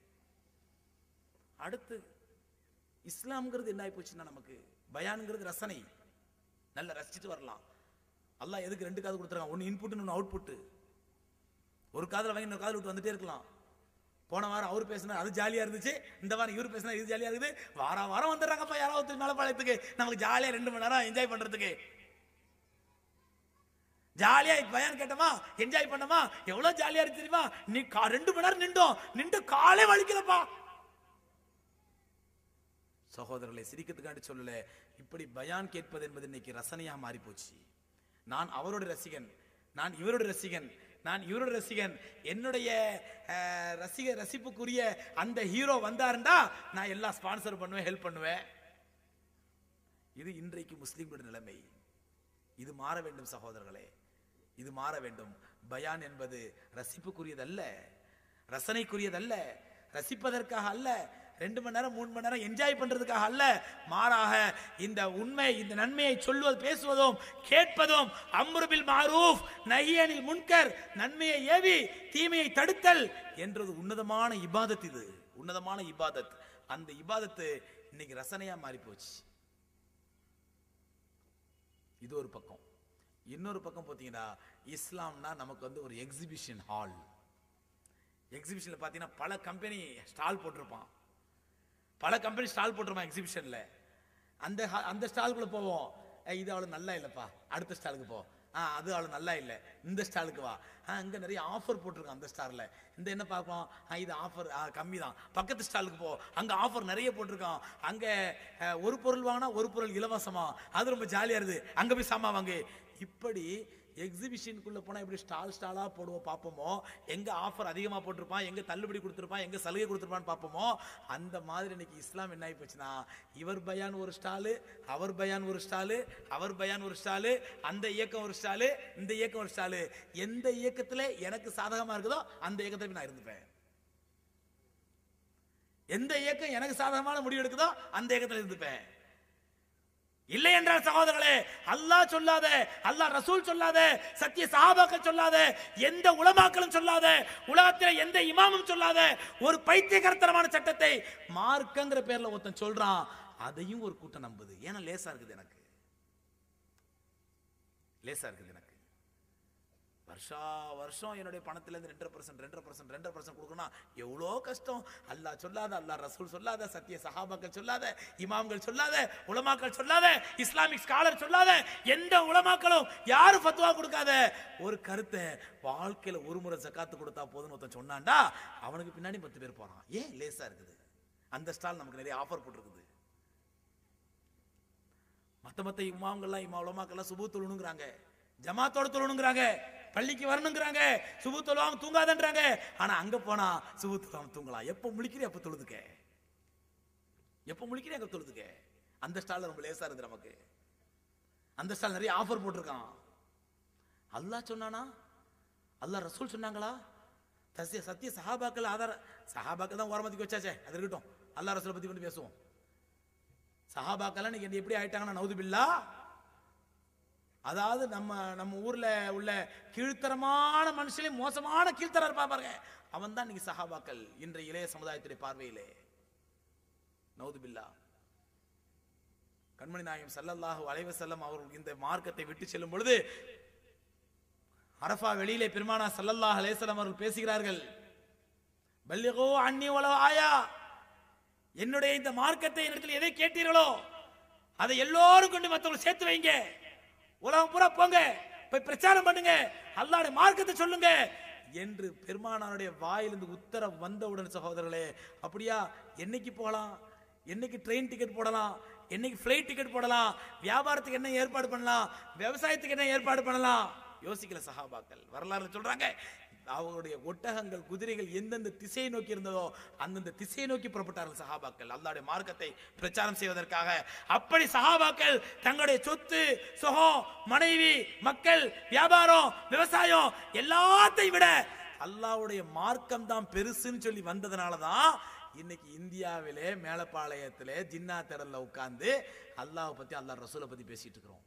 அடுத்து இஸ்லாம்ங்கிறது என்ன ஆகி போச்சுன்னா நமக்கு பயான்ங்கிறது ரசனை நல்ல ரசிச்சுட்டு வரலாம் அல்லாஹ் எதுக்கு ரெண்டு காது கொடுத்துருக்கான் ஒன்னு இன்புட் ஒன்னு அவுட்புட் ஒரு காதுல வாங்கி இன்னொரு காதுல விட்டு வந்துட்டே இருக்கலாம் போன வாரம் அவர் பேசினார் அது ஜாலியா இருந்துச்சு இந்த வாரம் இவர் பேசினார் இது ஜாலியா இருக்குது வாரம் வாரம் வந்துடுறாங்கப்பா யாராவது மேலப்பாளையத்துக்கு நமக்கு ஜாலியா ரெண்டு மணி நேரம் என்ஜாய் பண்றதுக்கு ஜாலியா பயான் கேட்டோமா என்ஜாய் பண்ணோமா எவ்வளவு ஜாலியா இருக்கு தெரியுமா நீ கா- ரெண்டு மணி நேரம் நின்றோம் நின்று காலே வலிக்கலப்பா சகோதரர்களை சிரிக்கிறதுக்காண்டி சொல்லல இப்படி பயான் கேட்பது என்பது இன்னைக்கு ரசனையா மாறி போச்சு நான் அவரோட ரசிகன் நான் இவரோட ரசிகன் நான் இவரோட ரசிகன் என்னுடைய அஹ், ரசிக ரசிப்புக்குரிய அந்த ஹீரோ வந்தாருண்டா நான் எல்லாம் ஸ்பான்சர் பண்ணுவேன் ஹெல்ப் பண்ணுவேன் இது இன்றைக்கு முஸ்லிம்களுடைய நிலைமை இது மாற வேண்டும் சகோதரர்களே இது மாற வேண்டும் பயான் என்பது ரசிப்புக்குரியதல்ல ரசனைக்குரியதல்ல ரசிப்பதற்காக அல்ல ரெண்டு மணி நேரம் மூணு மணி நேரம் என்ஜாய் பண்றதுக்காக அல்ல மாறாக இந்த உண்மை இந்த நன்மையை சொல்வது பேசுவதும் கேட்பதும் அம்ருபில் மாரூஃப் நஹியனில் முன்கர் நன்மையை ஏவி தீமையை தடுத்தல் என்றது உன்னதமான இபாதத் இது உன்னதமான இபாதத் அந்த இபாதத்து இன்னைக்கு ரசனையா மாறி போச்சு இது ஒரு பக்கம் இன்னொரு பக்கம் பார்த்தீங்கன்னா இஸ்லாம்னா நமக்கு வந்து ஒரு எக்ஸிபிஷன் ஹால் எக்ஸிபிஷனில் பார்த்தீங்கன்னா பல கம்பெனி ஸ்டால் போட்டிருப்பான் பல கம்பெனி ஸ்டால் போட்டிருப்பான் எக்ஸிபிஷனில் அந்த ha- அந்த ஸ்டாலுக்குள்ள போவோம் ஏய், இது அவ்வளோ நல்லா இல்லைப்பா அடுத்த ஸ்டாலுக்கு போ ஆ அது அவ்வளோ நல்லா இல்லை இந்த ஸ்டாலுக்கு வா ஆ இங்கே நிறைய ஆஃபர் போட்டிருக்கான் அந்த ஸ்டாரில் இந்த என்ன பார்ப்போம் ஆ இது ஆஃபர் கம்மி தான் பக்கத்து ஸ்டாலுக்கு போ அங்கே ஆஃபர் நிறைய போட்டிருக்கான் அங்கே ஒரு பொருள் வாங்கினா ஒரு பொருள் இலவசமா அது ரொம்ப ஜாலியாக இருக்குது அங்கே போய் சாமா வாங்கு இப்படி எக்ஸிபிஷனுக்குள்ள போனா எப்படி ஸ்டால் ஸ்டாலா போடுவோம் பார்ப்போமோ எங்க ஆஃபர் அதிகமா போட்டிருப்பான் எங்க தள்ளுபடி கொடுத்திருப்பான் எங்க சலுகை கொடுத்திருப்பான்னு பார்ப்போமோ அந்த மாதிரி இன்னைக்கு இஸ்லாம் என்ன ஆகி போச்சுன்னா இவர் பயான் ஒரு ஸ்டாலு அவர் பயான் ஒரு ஸ்டாலு அவர் பயான் ஒரு ஸ்டாலு அந்த இயக்கம் ஒரு ஸ்டாலு இந்த இயக்கம் ஒரு ஸ்டாலு எந்த இயக்கத்துல எனக்கு சாதகமா இருக்குதோ அந்த இயக்கத்துல போய் நான் இருந்துப்பேன் எந்த இயக்கம் எனக்கு சாதகமான முடிவு எடுக்குதோ அந்த இயக்கத்துல இருந்துப்பேன் இல்லை என்றால் சகோதரர்களே அல்லாஹ் சொல்லாத அல்லாஹ் ரசூல் சொல்லாத சத்திய சஹாபாக்கள் சொல்லாத எந்த உலமாக்களும் சொல்லாத உலகத்தில் எந்த இமாமும் சொல்லாத ஒரு பைத்தியகரத்தனமான சட்டத்தை மார்க்கங்கிற பேர்ல ஒருத்தன் சொல்றான் அதையும் ஒரு கூட்டம் நம்புது ஏன்னா லேசா இருக்குது எனக்கு லேசா இருக்குது எனக்கு வருஷா வருஷம் என்னுடைய பணத்திலேருந்து ரெண்டரை பர்சன்ட் ரெண்டரை பர்சன்ட் ரெண்டரை பர்சன்ட் கொடுக்கணும் எவ்வளோ கஷ்டம் அல்லாஹ் சொல்லாத அல்லாஹ் ரசூல் சொல்லாத சத்திய சஹாபாக்கள் சொல்லாத இமாம்கள் சொல்லாத உலமாக்கள் சொல்லாத இஸ்லாமிக் ஸ்காலர் சொல்லாத எந்த உலமாக்களும் யாரும் ஃபத்வா கொடுக்காத ஒரு கருத்தை வாழ்க்கையில ஒரு முறை ஜக்காத்து கொடுத்தா போதும்னு ஒருத்தன் சொன்னான்டா அவனுக்கு பின்னாடி பத்து பேர் போறான் ஏன் லேசா இருக்குது அந்த ஸ்டால் நமக்கு நிறைய ஆஃபர் போட்டிருக்குது மத்த மத்த இமாம்கள்லாம் இமா உலமாக்கெல்லாம் சுபு தொழுணுங்கிறாங்க ஜமாத்தோட தொழுணுங்கிறாங்க பள்ளிக்கு வரணுங்கிறாங்க சுபு தொழுவாம தூங்காதன்றாங்க ஆனா அங்க போனா சுபு தொழுவாம தூங்கலாம் எப்ப முழிக்கிறே எப்ப தொழுதுக்க எப்ப முழிக்கிறே அங்க தொழுதுக்க அந்த ஸ்டால் ரொம்ப லேசா இருக்குது நமக்கு அந்த ஸ்டால் நிறைய ஆஃபர் போட்டிருக்கான் அல்லாஹ் சொன்னானா அல்லாஹ் ரசூல் சொன்னாங்களா தசிய சத்திய சஹாபாக்கள் ஆதார சஹாபாக்கள் தான் ஓரமதிக்கு வச்சாச்சே அது இருக்கட்டும் அல்லாஹ் ரசூலை பத்தி கொண்டு பேசுவோம் சஹாபாக்கெல்லாம் இன்னைக்கு எப்படி ஆயிட்டாங்கன்னா நவுதுபில்லா அதாவது நம்ம நம்ம ஊர்ல உள்ள கீழ்த்தரமான மனுஷனே மோசமான கீழ்த்தரம் இருப்பா பாருங்க அவன் தான் இன்னைக்கு சஹாபாக்கள் இன்றைய இளைய சமுதாயத்துடைய பார்வையிலே நவுதுபில்லா கண்மணி நாயகம் ஸல்லல்லாஹு அலைஹி வஸல்லம் அவர்கள் இந்த மார்க்கத்தை விட்டு செல்லும் பொழுது அரஃபா வெளியிலே பெருமானா ஸல்லல்லாஹு அலைஹி வஸல்லம் அவர்கள் பேசுகிறார்கள் பல்லிகோ அன்னி வலோ ஆயா என்னுடைய இந்த மார்க்கத்தை என்னிடத்தில் எதை கேட்டீர்களோ அதை எல்லோரும் கொண்டு மற்றவங்க சேர்த்து வைங்க உலகம் பூரா போங்க போய் பிரச்சாரம் பண்ணுங்க அல்லாஹ்வுடைய மார்க்கத்தை சொல்லுங்க என்று பெருமானாருடைய வாயிலிருந்து உத்தரவு வந்தவுடன் சகோதரர்களே அப்படியா என்னைக்கு போகலாம் என்னைக்கு ட்ரெயின் டிக்கெட் போடலாம் என்னைக்கு ஃப்ளைட் டிக்கெட் போடலாம் வியாபாரத்துக்கு என்ன ஏற்பாடு பண்ணலாம் விவசாயத்துக்கு என்ன ஏற்பாடு பண்ணலாம் யோசிக்கல சஹாபாக்கள் வரலாறு சொல்றாங்க அவங்களுடைய ஒட்டகங்கள் குதிரைகள் எந்தெந்த திசையை நோக்கி இருந்ததோ அந்தந்த திசையை நோக்கி புறப்பட்டார்கள் சஹாபாக்கள் அல்லாஹ்வுடைய மார்க்கத்தை பிரச்சாரம் செய்வதற்காக அப்படி சஹாபாக்கள் தங்களுடைய சொத்து சுகம் மனைவி மக்கள் வியாபாரம் விவசாயம் எல்லாத்தையும் விட அல்லாஹ்வுடைய மார்க்கம் தான் பெருசுன்னு சொல்லி வந்ததுனால தான் இன்னைக்கு இந்தியாவிலே மேலப்பாளையத்திலே ஜின்னா திடல்ல உட்கார்ந்து அல்லாஹ் பத்தி அல்லாஹ் ரசூலை பத்தி பேசிட்டு இருக்கிறோம்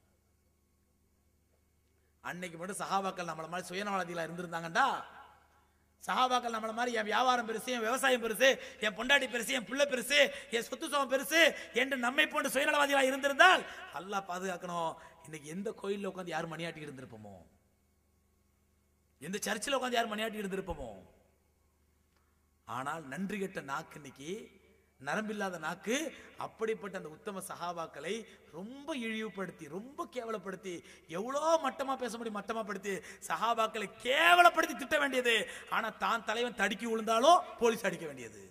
அன்னைக்கு மட்டும் சஹாபாக்கள் நம்மள மாதிரி சுயநலவாதிகளா இருந்திருந்தாங்கடா சஹாபாக்கள் நம்மள மாதிரி என் வியாபாரம் பெருசு என் விவசாயம் பெருசு என் பொண்டாட்டி பெருசு என் பிள்ளை பெருசு என் சொத்து சுகம் பெருசு என்று நம்மை போன்ற சுயநலவாதிகளா இருந்திருந்தால் அல்லாஹ் பாதுகாக்கணும் இன்னைக்கு எந்த கோயில்ல உட்கார்ந்து யார் மணியாட்டி இருந்திருப்போமோ எந்த சர்ச்சில் உட்கார்ந்து யார் மணியாட்டி இருந்திருப்போமோ ஆனால் நன்றி கெட்ட நாக்கு இன்னைக்கு நரம்பில்லாத நாக்கு அப்படிப்பட்ட அந்த உத்தம சஹாபாக்களை ரொம்ப இழிவுபடுத்தி ரொம்ப கேவலப்படுத்தி எவ்வளோ மட்டமா பேச முடியும் மட்டமா படுத்தி சஹாபாக்களை கேவலப்படுத்தி திட்ட வேண்டியது ஆனா தான் தலைவன் தடுக்கி விழுந்தாலும் போலீஸ் அடிக்க வேண்டியது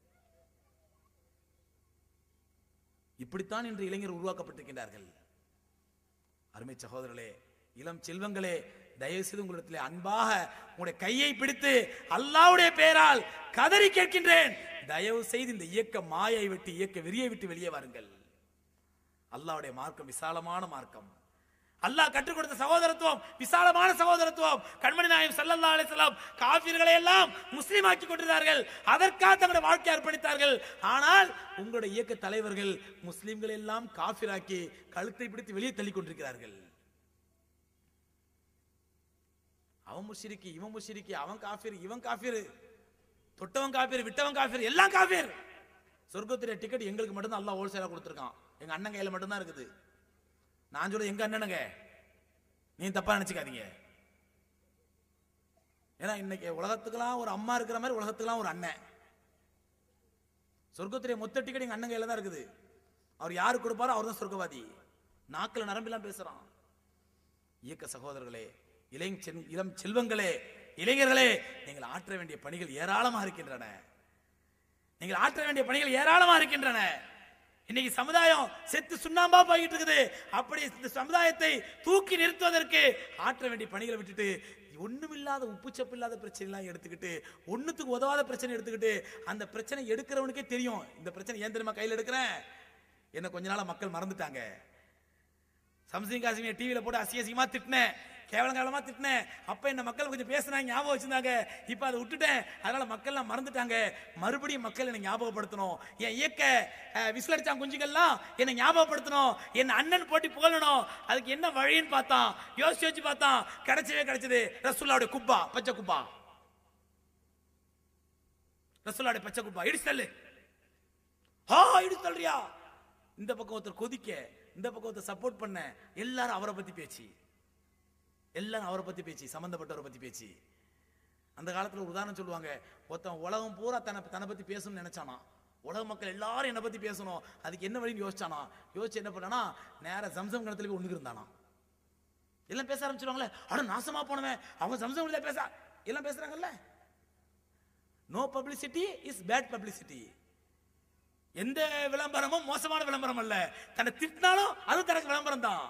இப்படித்தான் இன்று இளைஞர் உருவாக்கப்பட்டிருக்கின்றார்கள் அருமை சகோதரர்களே இளம் செல்வங்களே தயவு செய்து உங்களிடத்திலே அன்பாக உங்களுடைய கையை பிடித்து அல்லாவுடைய பெயரால் கதறி கேட்கின்றேன் தயவு செய்து இந்த இயக்க மாயை விட்டு இயக்க வெறியை விட்டு வெளியே வாருங்கள் அல்லாவுடைய மார்க்கம் விசாலமான மார்க்கம் அல்லாஹ் கற்றுக் கொடுத்த சகோதரத்துவம் விசாலமான சகோதரத்துவம் கண்மணி நாயம் ஸல்லல்லாஹு அலைஹி வஸல்லம் காஃபிர்களை எல்லாம் முஸ்லீம் ஆக்கி கொண்டிருந்தார்கள் அதற்காக தங்களுடைய வாழ்க்கை அர்ப்பணித்தார்கள் ஆனால் உங்களுடைய இயக்க தலைவர்கள் முஸ்லிம்களை எல்லாம் காஃபிராக்கி கழுத்தை பிடித்து வெளியே தள்ளி கொண்டிருக்கிறார்கள் அவன் முஷிரிக்கி இவன் முஷிரிக்கி அவன் காஃபிர் இவன் காஃபிர் தொட்டவன் காஃபிர் விட்டவன் காஃபிர் எல்லாம் காஃபிர் சொர்க்கத்துடைய டிக்கெட் எங்களுக்கு மட்டும்தான் அல்லாஹ் ஹோல்சேலா கொடுத்துருக்கான் எங்க அண்ணன் கையில மட்டும்தான் இருக்குது நான் சொல்ல எங்க அண்ணனுங்க நீ தப்பா நினைச்சுக்காதீங்க ஏன்னா இன்னைக்கு உலகத்துக்கெல்லாம் ஒரு அம்மா இருக்கிற மாதிரி உலகத்துக்கெல்லாம் ஒரு அண்ணன் சொர்க்கத்துடைய மொத்த டிக்கெட் எங்க அண்ணன் கையில தான் இருக்குது அவர் யாரு கொடுப்பாரோ அவர் தான் சொர்க்கவாதி நாக்கில் நரம்பெல்லாம் பேசுறான் இயக்க சகோதரர்களே இளைஞ செல்- இளம் செல்வங்களே இளைஞர்களே நீங்கள் ஆற்ற வேண்டிய பணிகள் ஏராளமாக இருக்கின்றன நீங்கள் ஆற்ற வேண்டிய பணிகள் ஏராளமா இருக்கின்றன இன்னைக்கு சமுதாயம் செத்து சுண்ணாம்பா போய்கிட்டு இருக்குது அப்படி இந்த சமுதாயத்தை தூக்கி நிறுத்துவதற்கு ஆற்ற வேண்டிய பணிகளை விட்டுட்டு ஒண்ணுமில்லாத உப்புச்சப்பு இல்லாத பிரச்சனை எல்லாம் எடுத்துக்கிட்டு ஒண்ணுத்துக்கு உதவாத பிரச்சனை எடுத்துக்கிட்டு அந்த பிரச்சனை எடுக்கிறவனுக்கே தெரியும் இந்த பிரச்சனை ஏன் தெரியுமா கையில் எடுக்கிறேன் என்ன கொஞ்ச நாளா மக்கள் மறந்துட்டாங்க சம்சிங் காசிமியை டிவியில போட்டு அசிங்க அசிங்கமா திட்டினேன் கேவலம் கேவலமா திட்டினேன் அப்ப என்ன மக்கள் கொஞ்சம் பேசுனாங்க ஞாபகம் வச்சிருந்தாங்க இப்ப அதை விட்டுட்டேன் அதனால மக்கள் எல்லாம் மறந்துட்டாங்க மறுபடியும் மக்கள் என்னை ஞாபகப்படுத்தணும் என் இயக்க அஹ், விசிலடிச்சான் குஞ்சுகள்லாம் என்னை ஞாபகப்படுத்தணும் என் அண்ணன் போட்டி புகழணும் அதுக்கு என்ன வழின்னு பார்த்தான் யோசிச்சு யோசிச்சு பார்த்தான் கிடைச்சவே கிடைச்சது ரசூல்லாவுடைய குப்பா பச்சை குப்பா ரசூல்லாவுடைய பச்சை குப்பா இடிச்சு தள்ளு ஆ இடிச்சு தள்ளுறியா இந்த பக்கம் ஒருத்தர் கொதிக்க இந்த பக்கம் ஒருத்தர் சப்போர்ட் பண்ண எல்லாரும் அவரை பத்தி பேச்சு எல்லாரும் அவரை பத்தி பேச்சு சம்பந்தப்பட்டவரை பத்தி பேச்சு அந்த காலத்துல ஒரு உதாரணம் சொல்லுவாங்க ஒருத்தன் உலகம் பூரா தன்னை தன்னை பத்தி பேசணும்னு நினைச்சானா உலக மக்கள் எல்லாரும் என்னை பத்தி பேசணும் அதுக்கு என்ன வழின்னு யோசிச்சானா யோசிச்சு என்ன பண்ணானா நேரா ஜம்சம் கிணத்துல போய் ஒண்ணுக்கு இருந்தானா எல்லாம் பேச ஆரம்பிச்சிருவாங்களே அட நாசமா போனவன் அவங்க ஜம்சம் கிணத்துல பேச எல்லாம் பேசுறாங்கல்ல no publicity is bad publicity எந்த விளம்பரமும் மோசமான விளம்பரம் அல்ல தன்னை திட்டினாலும் அது தனக்கு விளம்பரம் தான்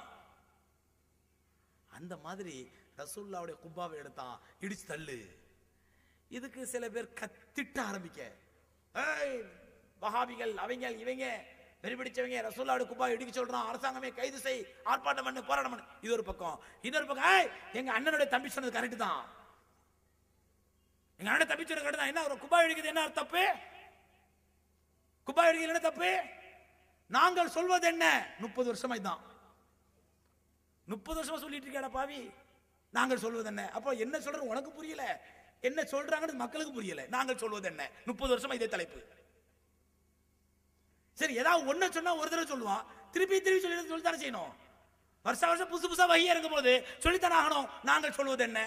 அந்த மாதிரி ரசூல்லாவுடைய குப்பாவை எடுத்தான் இடிச்சு தள்ளு இதுக்கு சில பேர் கத்திட்ட ஆரம்பிக்க ஏய் வஹாபிகள் அவங்க இவங்க வெறிபிடிச்சவங்க ரசூல்லாவுடைய குப்பா இடிக்க சொல்றான் அரசாங்கமே கைது செய் ஆர்ப்பாட்டம் பண்ணு போராட்டம் பண்ணு இது ஒரு பக்கம் இன்னொரு பக்கம் ஏய் எங்க அண்ணனுடைய தம்பி சொன்னது கரெக்ட் தான் எங்க அண்ணன் தம்பி சொன்னது கரெக்ட் தான் என்ன ஒரு குப்பா இடிக்குது என்ன தப்பு குப்பா இடிக்கிறது என்ன தப்பு நாங்கள் சொல்வது என்ன முப்பது வருஷமா இதான் முப்பது வருஷமா சொல்லிட்டு இருக்கேடா பாவி நாங்கள் சொல்வது என்ன அப்போ என்ன சொல்றது உனக்கு புரியல என்ன சொல்றாங்கன்னு மக்களுக்கு புரியல நாங்கள் சொல்வது என்ன முப்பது வருஷமா இதே தலைப்பு சரி ஏதாவது ஒண்ணு சொன்னா ஒரு தடவை சொல்லுவான் திருப்பி திருப்பி சொல்லி சொல்லித்தானே செய்யணும் வருஷ வருஷம் புதுசு புதுசா வகையா இருக்கும் போது சொல்லித்தானே ஆகணும் நாங்கள் சொல்வது என்ன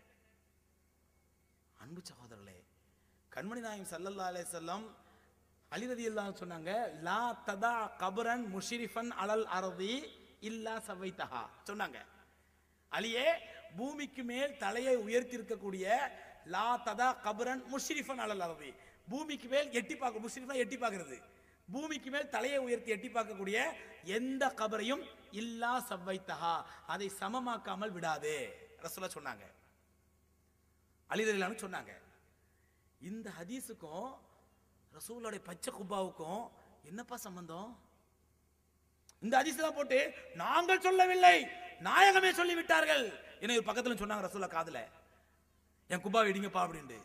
அன்பு சகோதரர்களே கண்மணி நாயம் சல்லல்லா அலைஹி வஸல்லம் அலி ரலியல்லாஹு சொன்னாங்க லா ததா கபரன் முஷிரிஃபன் அலல் அரதி இல்லா சவைத்தஹா சொன்னாங்க அலியே பூமிக்கு மேல் தலையை உயர்த்தி இருக்கக்கூடிய லா ததா கபரன் முஷ்ரிஃபன் அலல் அரதி பூமிக்கு மேல் எட்டி பார்க்க முஷ்ரிஃபா எட்டி பார்க்கிறது பூமிக்கு மேல் தலையை உயர்த்தி எட்டி பார்க்கக்கூடிய எந்த கபரையும் இல்லா சவ்வைத்தஹா அதை சமமாக்காமல் விடாதே ரசூலா சொன்னாங்க அலிரலான்னு சொன்னாங்க இந்த ஹதீஸுக்கும் ரசூலோட பச்சை குப்பாவுக்கும் என்னப்பா சம்பந்தம் இந்த ஹதீஸ்லாம் போட்டு நாங்கள் சொல்லவில்லை நாயகமே சொல்லி விட்டார்கள் என்ன ஒரு பக்கத்துல சொன்னாங்க ரசூலா காதுல என் குப்பா இடிங்கப்பா அப்படின்ட்டு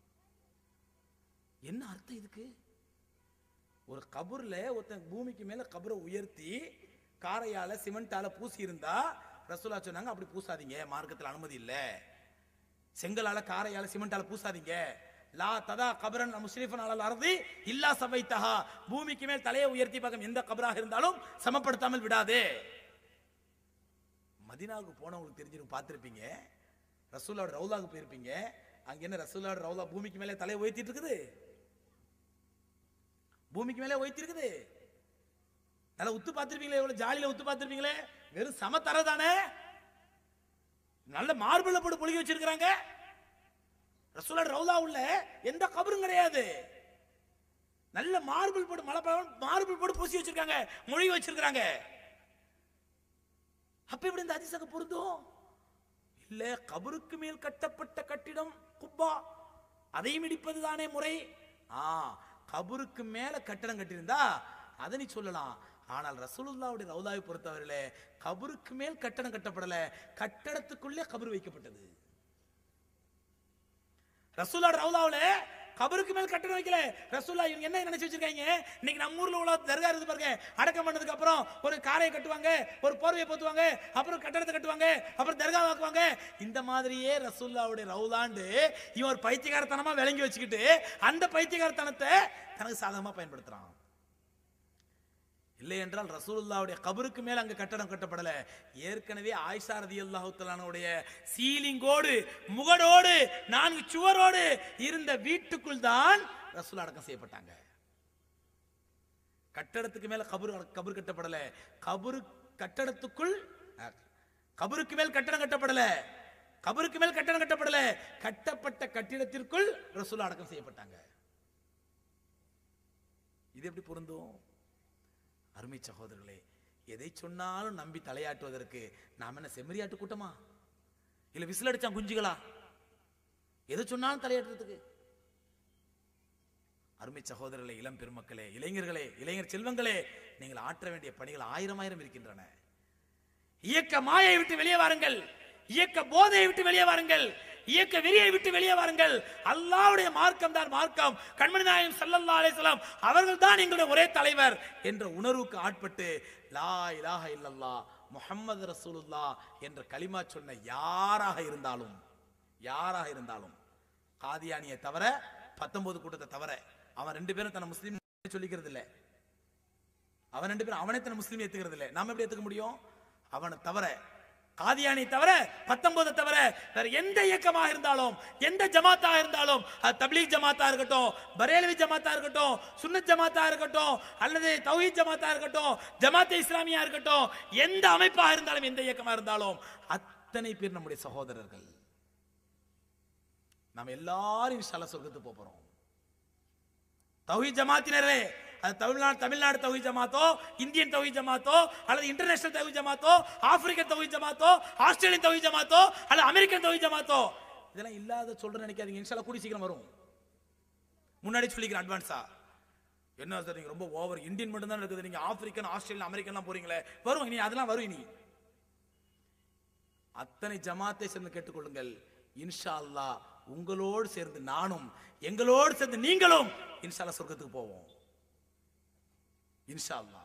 என்ன அர்த்தம் இதுக்கு ஒரு கபூர்ல ஒருத்தன் பூமிக்கு மேல கபரை உயர்த்தி காரையால சிமெண்டால பூசி இருந்தா ரசூலா சொன்னாங்க அப்படி பூசாதீங்க மார்க்கத்தில் அனுமதி இல்ல செங்கலால காரையால சிமெண்டால பூசாதீங்க லா ததா கபரன் முஸ்லிஃபன் அலல் அர்தி இல்லா சபைத்தஹா பூமிக்கு மேல் தலையை உயர்த்தி பார்க்கும் எந்த கபராக இருந்தாலும் சமப்படுத்தாமல் விடாதே மதினாவுக்கு போனவங்களுக்கு தெரிஞ்சிருக்கும் பார்த்திருப்பீங்க ரசூலோட ரவுலாவுக்கு போயிருப்பீங்க அங்க என்ன ரசூலோட ரவுலா பூமிக்கு மேலே தலையை உயர்த்திட்டு இருக்குது பூமிக்கு மேலே உயர்த்தி இருக்குது நல்லா உத்து பார்த்திருப்பீங்களே எவ்வளவு ஜாலியில உத்து பார்த்திருப்பீங்களே வெறும் சம தர தானே நல்ல மார்பிள் போட்டு புளிக்க வச்சிருக்காங்க ரசூலோட ரவுலா உள்ள எந்த கபரும் கிடையாது நல்ல மார்பிள் போட்டு மலை மார்பிள் போட்டு பூசி வச்சிருக்காங்க மொழி வச்சிருக்காங்க அப்ப எப்படி இந்த அதிசக பொருந்தும் இல்ல கபருக்கு மேல் கட்டப்பட்ட கட்டிடம் குப்பா அதையும் இடிப்பது தானே முறை ஆ கபருக்கு மேல கட்டடம் கட்டியிருந்தா அதை நீ சொல்லலாம் ஆனால் ரசூலுல்லாவுடைய ரவுதாவை பொறுத்தவரையில கபருக்கு மேல் கட்டடம் கட்டப்படல கட்டடத்துக்குள்ளே கபர் வைக்கப்பட்டது ரசூலா ரவுலாவுல கபருக்கு மேல் கட்டணம் வைக்கல ரசூல்லா இவங்க என்ன நினைச்சு வச்சிருக்காங்க இன்னைக்கு நம்ம ஊர்ல உள்ள தர்கா இருக்கு பாருங்க அடக்கம் பண்ணதுக்கு அப்புறம் ஒரு காரையை கட்டுவாங்க ஒரு போர்வையை போத்துவாங்க அப்புறம் கட்டடத்தை கட்டுவாங்க அப்புறம் தர்கா வாக்குவாங்க இந்த மாதிரியே ரசூல்லாவுடைய ரவுலாண்டு இவன் ஒரு பைத்தியகாரத்தனமா விளங்கி வச்சுக்கிட்டு அந்த பைத்தியகாரத்தனத்தை தனக்கு சாதகமா பயன்படுத்துறான் இல்லை என்றால் ரசூலுல்லாவுடைய கபருக்கு மேல அங்க கட்டடம் கட்டப்படல ஏற்கனவே ஆயிஷா ரதி அல்லாஹுத்தலானுடைய சீலிங்கோடு முகடோடு நான்கு சுவரோடு இருந்த வீட்டுக்குள் தான் ரசூல் அடக்கம் செய்யப்பட்டாங்க கட்டடத்துக்கு மேல கபர் கபர் கட்டப்படல கபரு கட்டடத்துக்குள் அஹ், கபருக்கு மேல் கட்டடம் கட்டப்படல கபருக்கு மேல் கட்டடம் கட்டப்படல கட்டப்பட்ட கட்டிடத்திற்குள் ரசூல் அடக்கம் செய்யப்பட்டாங்க இது எப்படி பொருந்தும் அருமை சகோதரர்களே எதை சொன்னாலும் நம்பி தலையாட்டுவதற்கு நாம் என்ன செம்மறியாட்டு கூட்டமா இல்ல விசில் அடிச்சான் குஞ்சுகளா எதை சொன்னாலும் தலையாட்டுறதுக்கு அருமை சகோதரர்களே இளம் பெருமக்களே இளைஞர்களே இளைஞர் செல்வங்களே நீங்கள் ஆற்ற வேண்டிய பணிகள் ஆயிரம் ஆயிரம் இருக்கின்றன இயக்க மாயை விட்டு வெளியே வாருங்கள் இயக்க போதையை விட்டு வெளியே வாருங்கள் இயக்க வெறியை விட்டு வெளியே வாருங்கள் அல்லாஹ்வுடைய மார்க்கம் தான் மார்க்கம் கண்மணி நாயகம் ஸல்லல்லாஹு அலைஹி வஸல்லம் அவர்கள் தான் எங்களுடைய ஒரே தலைவர் என்ற உணர்வுக்கு ஆட்பட்டு லா இலாஹ இல்லல்லாஹ் முஹம்மது ரசூலுல்லாஹ் என்ற கலிமா சொன்ன யாராக இருந்தாலும் யாராக இருந்தாலும் காதியானியை தவிர பத்தொன்பது கூட்டத்தை தவிர அவன் ரெண்டு பேரும் தன்னை முஸ்லீம் சொல்லிக்கிறது இல்லை அவன் ரெண்டு பேரும் அவனே தன்னை முஸ்லீம் ஏத்துக்கிறது இல்லை நாம எப்படி ஏத்துக்க முடியும் அவனை தவிர காதியானி தவிர பத்தொன்பதை தவிர வேற எந்த இயக்கமாக இருந்தாலும் எந்த ஜமாத்தா இருந்தாலும் அது தப்லீக் ஜமாத்தா இருக்கட்டும் பரேலவி ஜமாத்தா இருக்கட்டும் சுன்னத் ஜமாத்தா இருக்கட்டும் அல்லது தௌஹீத் ஜமாத்தா இருக்கட்டும் ஜமாத்தே இஸ்லாமியா இருக்கட்டும் எந்த அமைப்பாக இருந்தாலும் எந்த இயக்கமா இருந்தாலும் அத்தனை பேர் நம்முடைய சகோதரர்கள் நாம் எல்லாரும் இன்ஷால்லா சொர்க்கத்துக்கு போப் போறோம் தௌஹி ஜமாத்தினரே அது தமிழ்நாடு தமிழ்நாடு தௌஹி ஜமாத்தோ இந்தியன் தௌஹி ஜமாத்தோ அல்லது இன்டர்நேஷனல் தௌஹி ஜமாத்தோ ஆப்பிரிக்கன் தௌஹி ஜமாத்தோ ஆஸ்திரேலியன் தௌஹி ஜமாத்தோ அல்லது அமெரிக்கன் தௌஹி ஜமாத்தோ இதெல்லாம் இல்லாத சொல்ற நினைக்காதீங்க இன்ஷால்லா கூடி சீக்கிரம் வரும் முன்னாடி சொல்லிக்கிறேன் அட்வான்ஸா என்ன சார் நீங்க ரொம்ப ஓவர் இந்தியன் மட்டும் தான் இருக்குது நீங்க ஆப்பிரிக்கன் ஆஸ்திரேலியன் அமெரிக்கன்லாம் போறீங்களே வரும் இனி அதெல்லாம் வரும் இனி அத்தனை ஜமாத்தை சேர்ந்து கேட்டுக்கொள்ளுங்கள் இன்ஷா அல்லாஹ் உங்களோடு சேர்ந்து நானும் எங்களோடு சேர்ந்து நீங்களும் இன்ஷா அல்லாஹ் சொர்க்கத்துக்கு போவோம் இன்ஷா அல்லாஹ்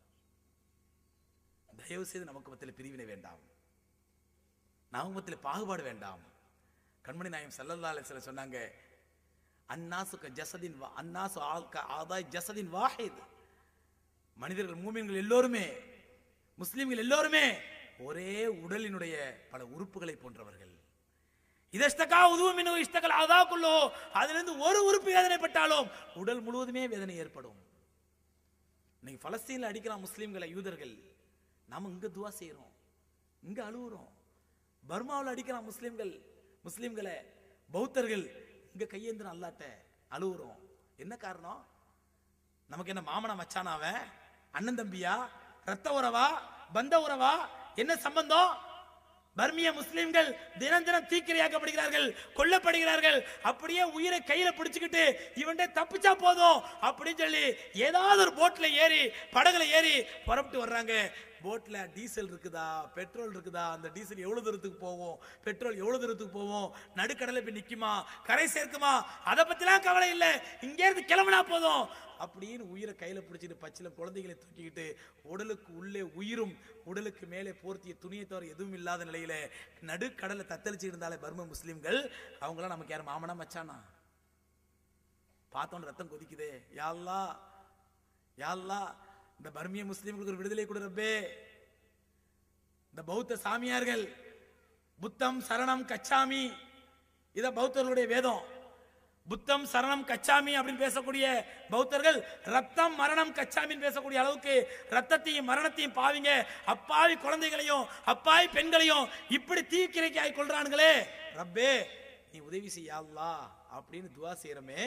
தயவு செய்து நமக்கு மத்தியில் பிரிவினை வேண்டாம் நமக்கு மத்தியில் பாகுபாடு வேண்டாம் கண்மணி நாயம் சல்லல்லா அலைஹி சொன்னாங்க அன்னாசுக்க ஜசதின் வா- அன்னாசு ஆல்க ஆதாய் ஜசதின் வாஹித் மனிதர்கள் மூமின்கள் எல்லோருமே முஸ்லிம்கள் எல்லோருமே ஒரே உடலினுடைய பல உறுப்புகளை போன்றவர்கள் இதஷ்டகா உதுவமினு இஷ்டகல் அதாக்குள்ளோ அதிலிருந்து ஒரு உறுப்பு வேதனைப்பட்டாலும் உடல் முழுவதுமே வேதனை ஏற்படும் இன்னைக்கு பலஸ்தீன்ல அடிக்கிறான் முஸ்லிம்களை யூதர்கள் நாம இங்க துவா செய்யறோம் இங்க அழுவுறோம் பர்மாவில் அடிக்கிறான் முஸ்லிம்கள் முஸ்லிம்களை பௌத்தர்கள் இங்க கையேந்திரம் அல்லாட்ட அழுவுறோம் என்ன காரணம் நமக்கு என்ன மாமனா மச்சானா அவன் அண்ணன் தம்பியா ரத்த உறவா பந்த உறவா என்ன சம்பந்தம் பர்மிய முஸ்லிம்கள் தினம் தினம் தீக்கிரையாக்கப்படுகிறார்கள் கொல்லப்படுகிறார்கள் அப்படியே உயிரை கையில பிடிச்சுக்கிட்டு இவன்ட தப்பிச்சா போதும் அப்படின்னு சொல்லி ஏதாவது ஒரு போட்ல ஏறி படகுல ஏறி புறப்பட்டு வர்றாங்க போட்ல டீசல் இருக்குதா பெட்ரோல் இருக்குதா அந்த டீசல் எவ்வளவு தூரத்துக்கு போகும் பெட்ரோல் எவ்வளவு தூரத்துக்கு போகும் நடுக்கடலை போய் நிக்குமா கரை சேர்க்குமா அதை பத்திலாம் கவலை இல்லை இங்க இருந்து கிளம்புனா போதும் அப்படின்னு உயிரை கையில பிடிச்சிட்டு பச்சில குழந்தைகளை தூக்கிக்கிட்டு உடலுக்கு உள்ளே உயிரும் உடலுக்கு மேலே போர்த்திய துணியை தவிர எதுவும் இல்லாத நிலையில நடுக்கடலை தத்தளிச்சு இருந்தாலே பர்ம முஸ்லிம்கள் அவங்களாம் நமக்கு யாரும் மாமனா மச்சானா பார்த்தோன்னு ரத்தம் கொதிக்குதே யாழ்லா யாழ்லா இந்த பர்மிய முஸ்லிம்களுக்கு ஒரு விடுதலை கொடு ரப்பே இந்த பௌத்த சாமியார்கள் புத்தம் சரணம் கச்சாமி இத பௌத்தர்களுடைய வேதம் புத்தம் சரணம் கச்சாமி அப்படின்னு பேசக்கூடிய பௌத்தர்கள் ரத்தம் மரணம் கச்சாமின்னு பேசக்கூடிய அளவுக்கு ரத்தத்தையும் மரணத்தையும் பாவிங்க அப்பாவி குழந்தைகளையும் அப்பாவி பெண்களையும் இப்படி தீக்கிரைக்கு ஆகி கொள்றானுங்களே ரப்பே நீ உதவி செய்ய அல்லாஹ் அப்படின்னு துவா செய்யறமே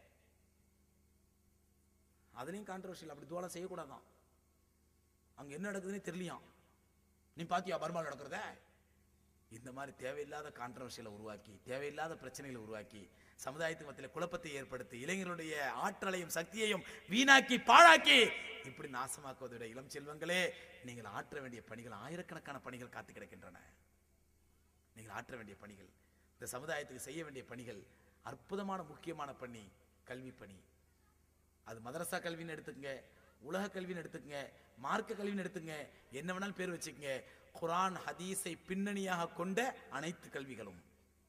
அதுலயும் கான்ட்ரவர்ஷியல் அப்படி துவாலாம் செய்யக்கூடாதான் அங்க என்ன நடக்குதுன்னு தெரியலையாம் நீ பாத்தியா பர்மாவில் நடக்கிறத இந்த மாதிரி தேவையில்லாத கான்ட்ரவர்ஷியலை உருவாக்கி தேவையில்லாத பிரச்சனைகளை உருவாக்கி சமுதாயத்துக்கு மத்தியில் குழப்பத்தை ஏற்படுத்தி இளைஞர்களுடைய ஆற்றலையும் சக்தியையும் வீணாக்கி பாழாக்கி இப்படி நாசமாக்குவதை விட இளம் செல்வங்களே நீங்கள் ஆற்ற வேண்டிய பணிகள் ஆயிரக்கணக்கான பணிகள் காத்து கிடக்கின்றன நீங்கள் ஆற்ற வேண்டிய பணிகள் இந்த சமுதாயத்துக்கு செய்ய வேண்டிய பணிகள் அற்புதமான முக்கியமான பணி கல்வி பணி அது மதரசா கல்வின்னு எடுத்துக்கங்க உலக கல்வின்னு எடுத்துக்கங்க மார்க்க கல்வின்னு எடுத்துங்க என்ன வேணாலும் பேர் வச்சுக்கங்க குரான் ஹதீஸை பின்னணியாக கொண்ட அனைத்து கல்விகளும்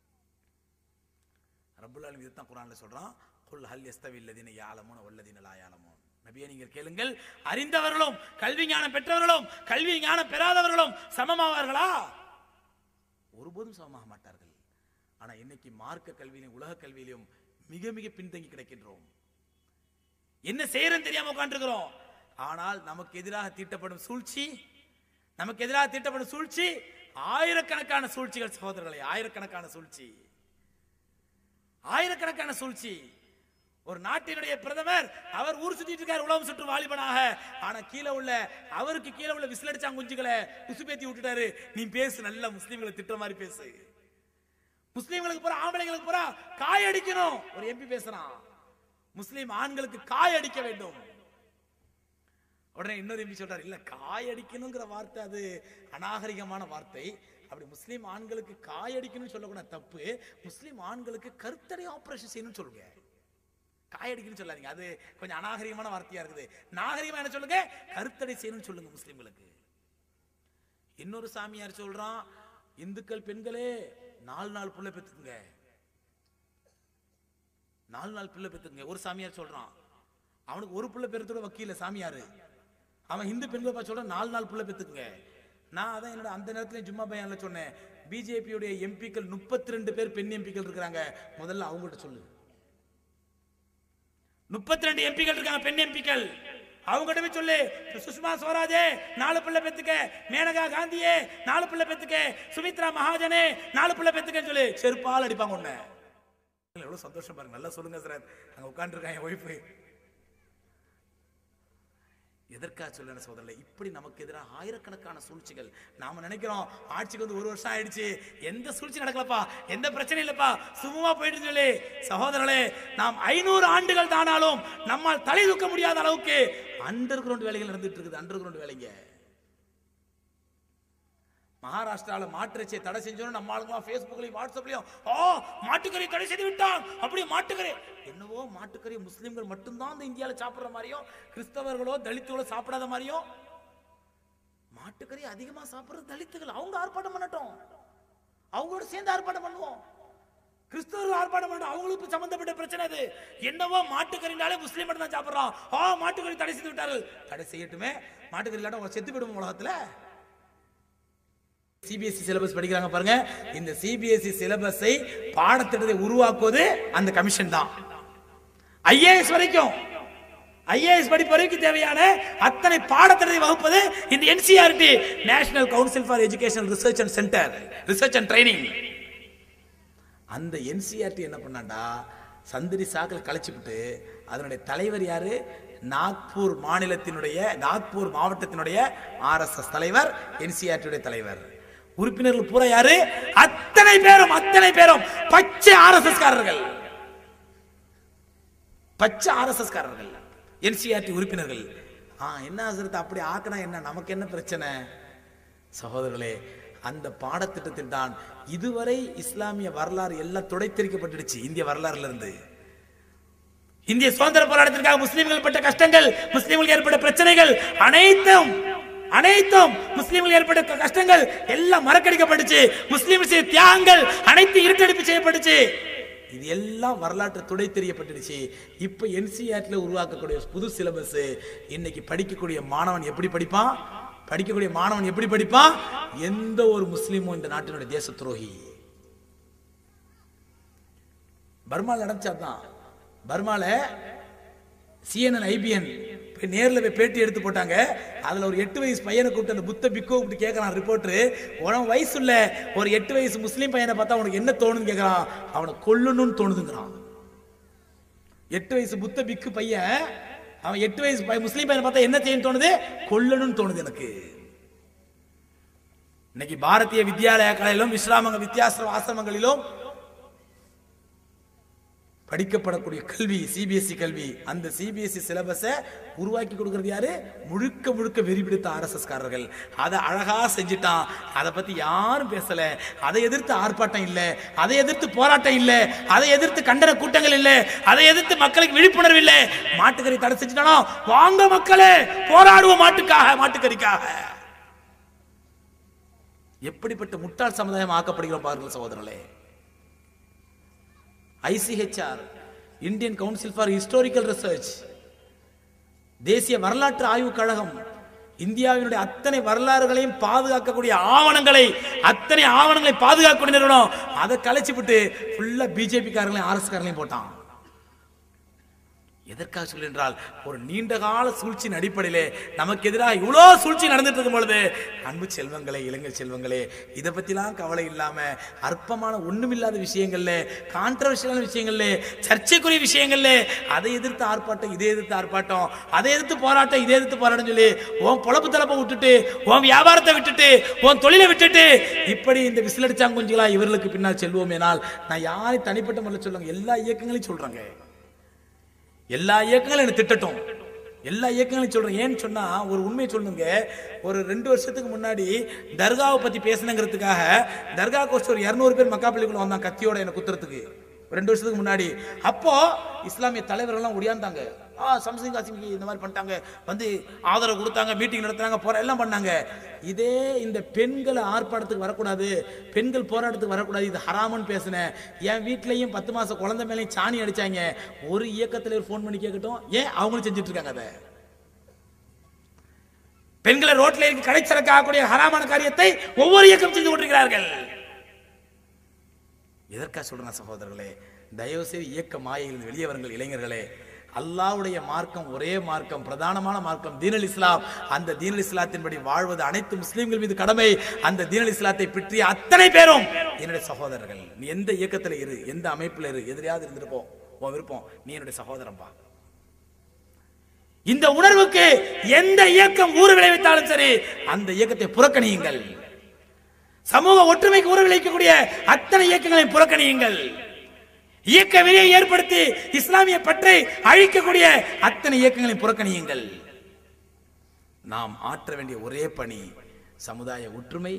ரப்புல் ஆலமீன் இதுதான் குரான்ல சொல்றான் குல் ஹல் யஸ்தவி அல்லதீன யாலமூன வல்லதீன லா யாலமூன் நபியே நீங்கள் கேளுங்கள் அறிந்தவர்களும் கல்வி ஞானம் பெற்றவர்களும் கல்வி ஞானம் பெறாதவர்களும் சமமாவார்களா ஒருபோதும் சமமாக மாட்டார்கள் ஆனா இன்னைக்கு மார்க்க கல்வியிலும் உலக கல்வியிலும் மிக மிக பின்தங்கி கிடக்கின்றோம் என்ன செய்யறன்னு தெரியாம உட்காந்துருக்கிறோம் ஆனால் நமக்கு எதிராக தீட்டப்படும் சூழ்ச்சி நமக்கு எதிராக தீட்டப்படும் சூழ்ச்சி ஆயிரக்கணக்கான சூழ்ச்சிகள் சகோதரர்களே ஆயிரக்கணக்கான சூழ்ச்சி ஆயிரக்கணக்கான சூழ்ச்சி ஒரு நாட்டினுடைய பிரதமர் அவர் ஊர் சுத்திட்டு இருக்காரு உலகம் சுற்று வாலிபனாக ஆனா கீழே உள்ள அவருக்கு கீழே உள்ள விசில் அடிச்சாங்க குஞ்சுகளை உசுப்பேத்தி விட்டுட்டாரு நீ பேசு நல்ல முஸ்லீம்களை திட்டுற மாதிரி பேசு முஸ்லீம்களுக்கு பூரா ஆம்பளைங்களுக்கு பூரா காய் அடிக்கணும் ஒரு எம்பி பேசுறான் முஸ்லீம் ஆண்களுக்கு காய் அடிக்க வேண்டும் உடனே இன்னொரு எம்பி சொல்றாரு இல்ல காய் அடிக்கணுங்கிற வார்த்தை அது அநாகரிகமான வார்த்தை அப்படி முஸ்லீம் ஆண்களுக்கு காயடிக்கணும்னு சொல்லக்கூடாது தப்பு முஸ்லீம் ஆண்களுக்கு கருத்தடை ஆபரேஷன் செய்யணும்னு சொல்லுங்க காயடிக்கணும்னு சொல்லாதீங்க அது கொஞ்சம் அநாகரிகமான வார்த்தையா இருக்குது நாகரிகமா என்ன சொல்லுங்க கருத்தடை செய்யணும்னு சொல்லுங்க முஸ்லீம்களுக்கு இன்னொரு சாமியார் சொல்றான் இந்துக்கள் பெண்களே நாலு நாள் புள்ள பெத்துக்குங்க நாலு நாள் பிள்ளை பெத்துக்குங்க ஒரு சாமியார் சொல்றான் அவனுக்கு ஒரு பிள்ளை பெறத்தோட வக்கீல சாமியாரு அவன் இந்து பெண்களை பார்த்து சொல்றான் நாலு நாள் பிள்ளை பெத்துக்குங்க நான் அதான் என்னோட அந்த நேரத்துல ஜும்மா பையன்ல சொன்னேன் பிஜேபியுடைய எம்பிக்கள் முப்பத்தி ரெண்டு பேர் பெண் எம்பிக்கள் இருக்கிறாங்க முதல்ல அவங்கள்ட்ட சொல்லு முப்பத்தி ரெண்டு எம்பிக்கள் இருக்காங்க பெண் எம்பிக்கள் அவங்ககிட்ட போய் சொல்லு சுஷ்மா ஸ்வராஜே நாலு பிள்ளை பெத்துக்க மேனகா காந்தியே நாலு பிள்ளை பெத்துக்க சுமித்ரா மகாஜனே நாலு பிள்ளை பெத்துக்கன்னு சொல்லு செருப்பால் அடிப்பாங்க உன்னை எவ்வளவு சந்தோஷம் பாருங்க நல்லா சொல்லுங்க சார் அங்க உட்காந்துருக்காங்க என் ஒய்ஃபு எதற்காக சொல்லுற சோதரில் இப்படி நமக்கு எதிராக ஆயிரக்கணக்கான சூழ்ச்சிகள் நாம நினைக்கிறோம் ஆட்சிக்கு வந்து ஒரு வருஷம் ஆயிடுச்சு எந்த சூழ்ச்சி நடக்கலப்பா எந்த பிரச்சனையும் இல்லப்பா சும்மா போயிட்டு சொல்லி சகோதரர்களே நாம் ஐநூறு ஆண்டுகள் தானாலும் நம்மால் தலை தூக்க முடியாத அளவுக்கு அண்டர் கிரவுண்ட் வேலைகள் நடந்துட்டு இருக்குது அண்டர் கிரவுண்ட் வேலைங்க மகாராஷ்டிரால மாட்டிறைச்சியை தடை செஞ்சோன்னு நம்ம ஆளுங்களாம் ஃபேஸ்புக்லயும் வாட்ஸ்அப்லயும் ஆ மாட்டுக்கறி தடை செய்து விட்டான் அப்படி மாட்டுக்கறி என்னவோ மாட்டுக்கறி முஸ்லிம்கள் மட்டும்தான் இந்த இந்தியால சாப்பிடுற மாதிரியும் கிறிஸ்தவர்களோ தலித்துகளோ சாப்பிடாத மாதிரியும் மாட்டுக்கறி அதிகமா சாப்பிடுறது தலித்துகள் அவங்க ஆர்ப்பாட்டம் பண்ணட்டும் அவங்களோட சேர்ந்து ஆர்ப்பாட்டம் பண்ணுவோம் கிறிஸ்தவர்கள் ஆர்ப்பாட்டம் பண்ண அவங்களுக்கு சம்பந்தப்பட்ட பிரச்சனை அது என்னவோ மாட்டுக்கறினாலே முஸ்லீம் மட்டும் தான் சாப்பிடுறான் ஆ மாட்டுக்கறி தடை செய்து விட்டார்கள் தடை செய்யட்டுமே மாட்டுக்கறி இல்லாட்ட அவங்க செத்து போயிடுவோம் உலகத்துல சிபிஎஸ்சி சிலபஸ் படிக்கிறாங்க பாருங்க இந்த சிபிஎஸ்சி சிலபஸை பாடத்திட்டத்தை உருவாக்குவது அந்த கமிஷன் தான் ஐஏஎஸ் வரைக்கும் ஐஏஎஸ் படிப்பு வரைக்கும் தேவையான அத்தனை பாடத்திட்டத்தை வகுப்பது இந்த NCERT national council for education research and centre research and training அந்த என்சிஆர்டி என்ன பண்ணாண்டா சந்திரி சாக்கில் கழிச்சுவிட்டு அதனுடைய தலைவர் யாரு நாக்பூர் மாநிலத்தினுடைய நாக்பூர் மாவட்டத்தினுடைய ஆர்எஸ்எஸ் தலைவர் என்சிஆர்டியுடைய தலைவர் உறுப்பினர்கள் பூரா யாரு அத்தனை பேரும் அத்தனை பேரும் பச்சை ஆர்எஸ்எஸ் காரர்கள் பச்சை ஆர்எஸ்எஸ் காரர்கள் என்சிஆர்டி உறுப்பினர்கள் ஆ என்ன ஆசிரியத்தை அப்படி ஆக்கினா என்ன நமக்கு என்ன பிரச்சனை சகோதரர்களே அந்த பாடத்திட்டத்தில் தான் இதுவரை இஸ்லாமிய வரலாறு எல்லாம் துடைத்தெரிக்கப்பட்டுடுச்சு இந்திய வரலாறுல இருந்து இந்திய சுதந்திர போராட்டத்திற்காக முஸ்லிம்கள் பட்ட கஷ்டங்கள் முஸ்லிம்களுக்கு ஏற்பட்ட பிரச்சனைகள் அனைத்தும் அனைத்தும் முஸ்லிம்கள் ஏற்பட்ட கஷ்டங்கள் எல்லாம் மறக்கடிக்கப்பட்டுச்சு முஸ்லிம் செய்த தியாகங்கள் அனைத்து இருட்டடிப்பு செய்யப்பட்டுச்சு இது எல்லாம் வரலாற்று துடை தெரியப்பட்டுடுச்சு இப்ப என்சிஆர்டில உருவாக்கக்கூடிய புது சிலபஸ் இன்னைக்கு படிக்கக்கூடிய மாணவன் எப்படி படிப்பான் படிக்கக்கூடிய மாணவன் எப்படி படிப்பான் எந்த ஒரு முஸ்லீமும் இந்த நாட்டினுடைய தேச துரோகி பர்மால நடந்துச்சாதான் பர்மால சிஎன்என் ஐபிஎன் போய் நேர்ல போய் பேட்டி எடுத்து போட்டாங்க அதுல ஒரு எட்டு வயசு பையனை கூப்பிட்டு அந்த புத்த பிக்கோ கூப்பிட்டு கேட்கறான் ரிப்போர்ட்டரு உனக்கு வயசு இல்ல ஒரு எட்டு வயசு முஸ்லீம் பையனை பார்த்தா உனக்கு என்ன தோணுன்னு கேட்கறான் அவனை கொல்லணும்னு தோணுதுங்கிறான் எட்டு வயசு புத்த பிக்கு பையன் அவன் எட்டு வயசு பையன் முஸ்லீம் பையனை பார்த்தா என்ன செய்யணும் தோணுது கொல்லணும்னு தோணுது எனக்கு இன்னைக்கு பாரதிய வித்யாலய கலையிலும் இஸ்லாமங்க வித்தியாச ஆசிரமங்களிலும் படிக்கப்படக்கூடிய கல்வி சிபிஎஸ்இ கல்வி அந்த சிபிஎஸ்இ சிலபஸை உருவாக்கி கொடுக்கறது யாரு முழுக்க முழுக்க வெறி பிடித்த ஆர்எஸ்எஸ் காரர்கள் அதை அழகா செஞ்சுட்டான் அதை பத்தி யாரும் பேசல அதை எதிர்த்து ஆர்ப்பாட்டம் இல்ல அதை எதிர்த்து போராட்டம் இல்ல அதை எதிர்த்து கண்டன கூட்டங்கள் இல்ல அதை எதிர்த்து மக்களுக்கு விழிப்புணர்வு இல்ல மாட்டுக்கறி தடை செஞ்சுட்டானோ வாங்க மக்களே போராடுவோம் மாட்டுக்காக மாட்டுக்கறிக்காக எப்படிப்பட்ட முட்டாள் சமுதாயம் ஆக்கப்படுகிறோம் பாருங்கள் சகோதரர்களே ICHR Indian council for historical research தேசிய வரலாற்று ஆய்வுக் கழகம் இந்தியாவினுடைய அத்தனை வரலாறுகளையும் பாதுகாக்கக்கூடிய ஆவணங்களை அத்தனை ஆவணங்களை பாதுகாக்கக்கூடிய நிறுவனம் அதை கலைச்சு விட்டு ஃபுல்லா பிஜேபி காரங்களையும் ஆர்எஸ் காரங்களையும் போட்டான் எதற்காக சொல்கின்றால் ஒரு நீண்ட கால சூழ்ச்சியின் அடிப்படையிலே நமக்கு எதிராக இவ்வளோ சூழ்ச்சி நடந்துட்டு இருக்கும் பொழுது அன்பு செல்வங்களே இளைஞர் செல்வங்களே இதை பத்திலாம் கவலை இல்லாம அற்பமான ஒண்ணுமில்லாத விஷயங்கள்ல கான்ட்ரவர்ஷியலான விஷயங்கள்ல சர்ச்சைக்குரிய விஷயங்கள்ல அதை எதிர்த்து ஆர்ப்பாட்டம் இதை எதிர்த்து ஆர்ப்பாட்டம் அதை எதிர்த்து போராட்டம் இதை எதிர்த்து போராட்டம் சொல்லி உன் பொழப்பு தலப்பை விட்டுட்டு உன் வியாபாரத்தை விட்டுட்டு உன் தொழிலை விட்டுட்டு இப்படி இந்த விசிலடிச்சாங்குஞ்சுகளா இவர்களுக்கு பின்னால் செல்வோமேனால் நான் யாரையும் தனிப்பட்ட முறையில் சொல்லுங்க எல்லா இயக்கங்களையும் சொல்றாங்க எல்லா இயக்கங்களும் என்ன திட்டட்டும் எல்லா இயக்கங்களையும் சொல்றேன் ஏன்னு சொன்னா ஒரு உண்மையை சொல்லுங்க ஒரு ரெண்டு வருஷத்துக்கு முன்னாடி தர்காவை பத்தி பேசணுங்கிறதுக்காக தர்கா கோஸ்ட் ஒரு இரநூறு பேர் மக்கா பள்ளிக்குள்ள வந்தாங்க கத்தியோட என்ன குத்துறதுக்கு ரெண்டு வருஷத்துக்கு முன்னாடி அப்போ இஸ்லாமிய தலைவர்கள்லாம் ஒடியாந்தாங்க ஆ சம்சிங் காசிமிக்கு இந்த மாதிரி பண்ணிட்டாங்க வந்து ஆதரவு கொடுத்தாங்க மீட்டிங் நடத்துனாங்க போற எல்லாம் பண்ணாங்க இதே இந்த பெண்களை ஆர்ப்பாட்டத்துக்கு வரக்கூடாது பெண்கள் போராட்டத்துக்கு வரக்கூடாது இது ஹராமன்னு பேசினேன் என் வீட்லயும் பத்து மாசம் குழந்தை மேலேயும் சாணி அடிச்சாங்க ஒரு இயக்கத்தில் ஃபோன் பண்ணி கேட்கட்டும் ஏன் அவங்களும் செஞ்சுட்டு இருக்காங்க அதை பெண்களை ரோட்ல இருக்கு கடைச்சரக்கு ஆகக்கூடிய ஹராமான காரியத்தை ஒவ்வொரு இயக்கம் செஞ்சு கொண்டிருக்கிறார்கள் எதற்காக சொல்றேன் சகோதரர்களே தயவு செய்து இயக்க மாயையில் வெளியே வருங்கள் இளைஞர்களே அல்லாஹ்வுடைய மார்க்கம் ஒரே மார்க்கம் பிரதானமான மார்க்கம் தீனல் இஸ்லாம் அந்த தீனல் இஸ்லாத்தின்படி வாழ்வது அனைத்து முஸ்லிம்கள் மீது கடமை அந்த தீனல் இஸ்லாத்தை பற்றிய அத்தனை பேரும் என்னுடைய சகோதரர்கள் நீ எந்த இயக்கத்துல இரு எந்த அமைப்புல இரு எதிரியாவது இருந்துட்டு போ உன் விருப்பம் நீ என்னுடைய சகோதரன்பா இந்த உணர்வுக்கு எந்த இயக்கம் ஊறு விளைவித்தாலும் சரி அந்த இயக்கத்தை புறக்கணியுங்கள் சமூக ஒற்றுமைக்கு ஊறு விளைவிக்கக்கூடிய அத்தனை இயக்கங்களை புறக்கணியுங்கள் இயக்க வெறியை ஏற்படுத்தி இஸ்லாமிய பற்றை அழிக்கக்கூடிய அத்தனை இயக்கங்களை புறக்கணியுங்கள் நாம் ஆற்ற வேண்டிய ஒரே பணி சமுதாய ஒற்றுமை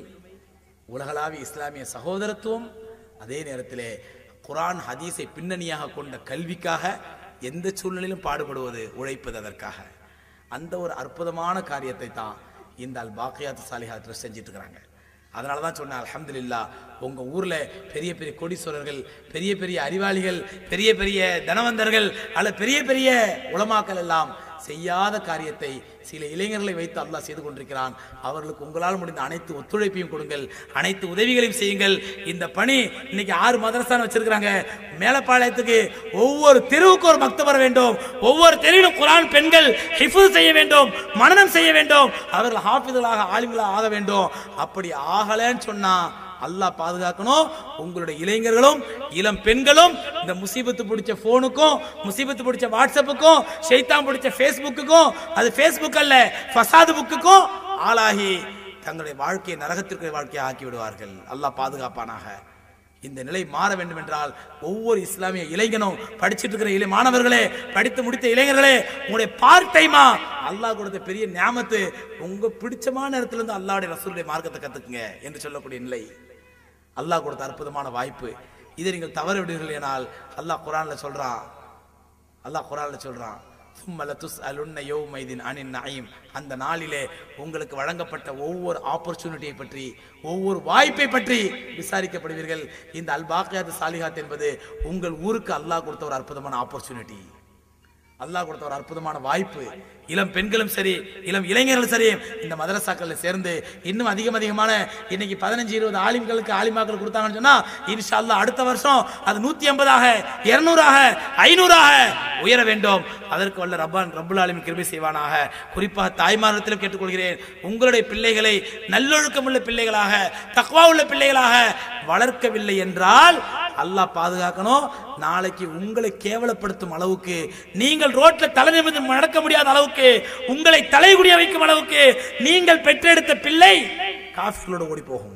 உலகளாவிய இஸ்லாமிய சகோதரத்துவம் அதே நேரத்திலே குர்ஆன் ஹதீஸை பின்னணியாக கொண்ட கல்விக்காக எந்த சூழ்நிலையிலும் பாடுபடுவது உழைப்பது அதற்காக அந்த ஒரு அற்புதமான காரியத்தை தான் இந்த அல் பாக்கியாத் சாலிஹா ட்ரஸ்ட் செஞ்சுட்டு இருக்கிறாங்க அதனால தான் சொன்னேன் அல்ஹம்துலில்லாஹ் உங்க ஊர்ல பெரிய பெரிய கோடீஸ்வரர்கள் பெரிய பெரிய அறிவாளிகள் பெரிய பெரிய தனவந்தர்கள் அல்ல பெரிய பெரிய உலமாக்கள் எல்லாம் செய்யாத காரியத்தை சில இளைஞர்களை வைத்து அல்லாஹ் செய்து கொண்டிருக்கிறான் அவர்களுக்கு உங்களால் முடிந்த அனைத்து ஒத்துழைப்பையும் கொடுங்கள் அனைத்து உதவிகளையும் செய்யுங்கள் இந்த பணி இன்னைக்கு ஆறு மதரசான வச்சிருக்கிறாங்க மேலப்பாளையத்துக்கு ஒவ்வொரு தெருவுக்கு ஒரு மக்தப் வர வேண்டும் ஒவ்வொரு தெருவிலும் குரான் பெண்கள் ஹிஃபுஸ் செய்ய வேண்டும் மனனம் செய்ய வேண்டும் அவர்கள் ஹாஃபிதுகளாக ஆலிம்களாக ஆக வேண்டும் அப்படி ஆகலைன்னு சொன்னா அல்லாஹ் பாதுகாக்கணும் உங்களுடைய இளைஞர்களும் இளம் பெண்களும் இந்த முசீபத்து பிடிச்ச போனுக்கும் முசீபத்து பிடிச்ச வாட்ஸ்அப்புக்கும் ஷைத்தான் பிடிச்ச ஃபேஸ்புக்குக்கும் அது ஃபேஸ்புக் அல்ல ஃபசாது புக்குக்கும் ஆளாகி தங்களுடைய வாழ்க்கையை நரகத்திற்கு வாழ்க்கையை ஆக்கி விடுவார்கள் அல்லாஹ் பாதுகாப்பானாக இந்த நிலை மாற வேண்டும் என்றால் ஒவ்வொரு இஸ்லாமிய இளைஞனும் படிச்சிட்டு இருக்கிற இளை மாணவர்களே படித்து முடித்த இளைஞர்களே உங்களுடைய பார்ட் டைமா அல்லாஹ் கொடுத்த பெரிய ஞாபத்து உங்க பிடிச்சமான இடத்துல இருந்து அல்லாஹ்வுடைய ரசூலுடைய மார்க்கத்தை கத்துக்குங்க என்று சொல்லக்கூடிய நிலை அல்லாஹ் கொடுத்த அற்புதமான வாய்ப்பு இதை நீங்கள் தவற விடுவீர்கள் அல்லாஹ் குரான்ல சொல்றான் அல்லாஹ் குரான்ல சொல்றான் சும்மல துஸ் அலுன்ன யௌமைதின் அனின் நயீம் அந்த நாளிலே உங்களுக்கு வழங்கப்பட்ட ஒவ்வொரு ஆப்பர்ச்சுனிட்டியை பற்றி ஒவ்வொரு வாய்ப்பை பற்றி விசாரிக்கப்படுவீர்கள் இந்த அல் பாக்கியாத் சாலிஹாத் என்பது உங்கள் ஊருக்கு அல்லாஹ் கொடுத்த ஒரு அற்புதமான ஆப்பர்ச்சுனிட்டி அல்லாஹ் கொடுத்த ஒரு அற்புதமான வாய்ப்பு இளம் பெண்களும் சரி இளம் இளைஞர்களும் சரி இந்த மதரசாக்கள்ல சேர்ந்து இன்னும் அதிகம் அதிகமான இன்னைக்கு பதினஞ்சு இருபது ஆலிம்களுக்கு ஆலிமாக்கள் கொடுத்தாங்கன்னு சொன்னா இன்ஷா அல்லாஹ் அடுத்த வருஷம் அது நூத்தி ஐம்பதாக இருநூறாக ஐநூறாக உயர வேண்டும் அதற்கு வல்ல ரப்பான் ரப்புல் ஆலிமின் கிருபை செய்வானாக குறிப்பாக தாய்மாரத்திலும் கேட்டுக்கொள்கிறேன் உங்களுடைய பிள்ளைகளை நல்லொழுக்கம் உள்ள பிள்ளைகளாக தக்வா உள்ள பிள்ளைகளாக வளர்க்கவில்லை என்றால் அல்லாஹ் பாதுகாக்கணும் நாளைக்கு உங்களை கேவலப்படுத்தும் அளவுக்கு நீங்கள் ரோட்ல தலை நிமிர்ந்து நடக்க முடியாத அளவுக்கு உங்களை தலைகுடிய வைக்கும் அளவுக்கு நீங்கள் பெற்றெடுத்த பிள்ளை காஃபிர்களோட ஓடி போகும்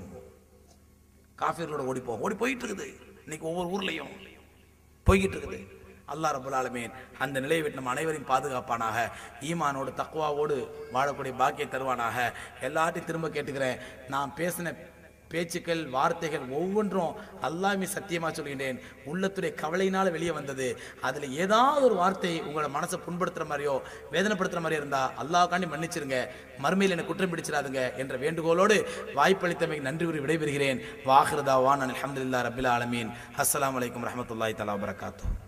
காஃபிர்களோட ஓடி போகும் ஓடி போயிட்டு இருக்குது இன்னைக்கு ஒவ்வொரு ஊர்லயும் போய்கிட்டு இருக்குது அல்லாஹ் ரபுல் ஆலமீன் அந்த நிலையை விட்டு நம்ம அனைவரையும் பாதுகாப்பானாக ஈமானோடு தக்குவாவோடு வாழக்கூடிய பாக்கியை தருவானாக எல்லாத்தையும் திரும்ப கேட்டுக்கிறேன் நான் பேசின பேச்சுக்கள் வார்த்தைகள் ஒவ்வொன்றும் அல்லாமே சத்தியமா சொல்கின்றேன் உள்ளத்துடைய கவலையினால வெளியே வந்தது அதுல ஏதாவது ஒரு வார்த்தை உங்களோட மனசை புண்படுத்துற மாதிரியோ வேதனைப்படுத்துற மாதிரியோ இருந்தா அல்லாஹ்காண்டி மன்னிச்சிருங்க மறுமையில் என்னை குற்றம் பிடிச்சிடாதுங்க என்ற வேண்டுகோளோடு வாய்ப்பளித்தமைக்கு நன்றி கூறி விடைபெறுகிறேன் வாஹிருதா வான் அலமதுல்லா ரபில் ஆலமீன் அஸ்ஸலாமு அலைக்கும் ரஹமத்துல்லாஹி தலா வரகாத்தூ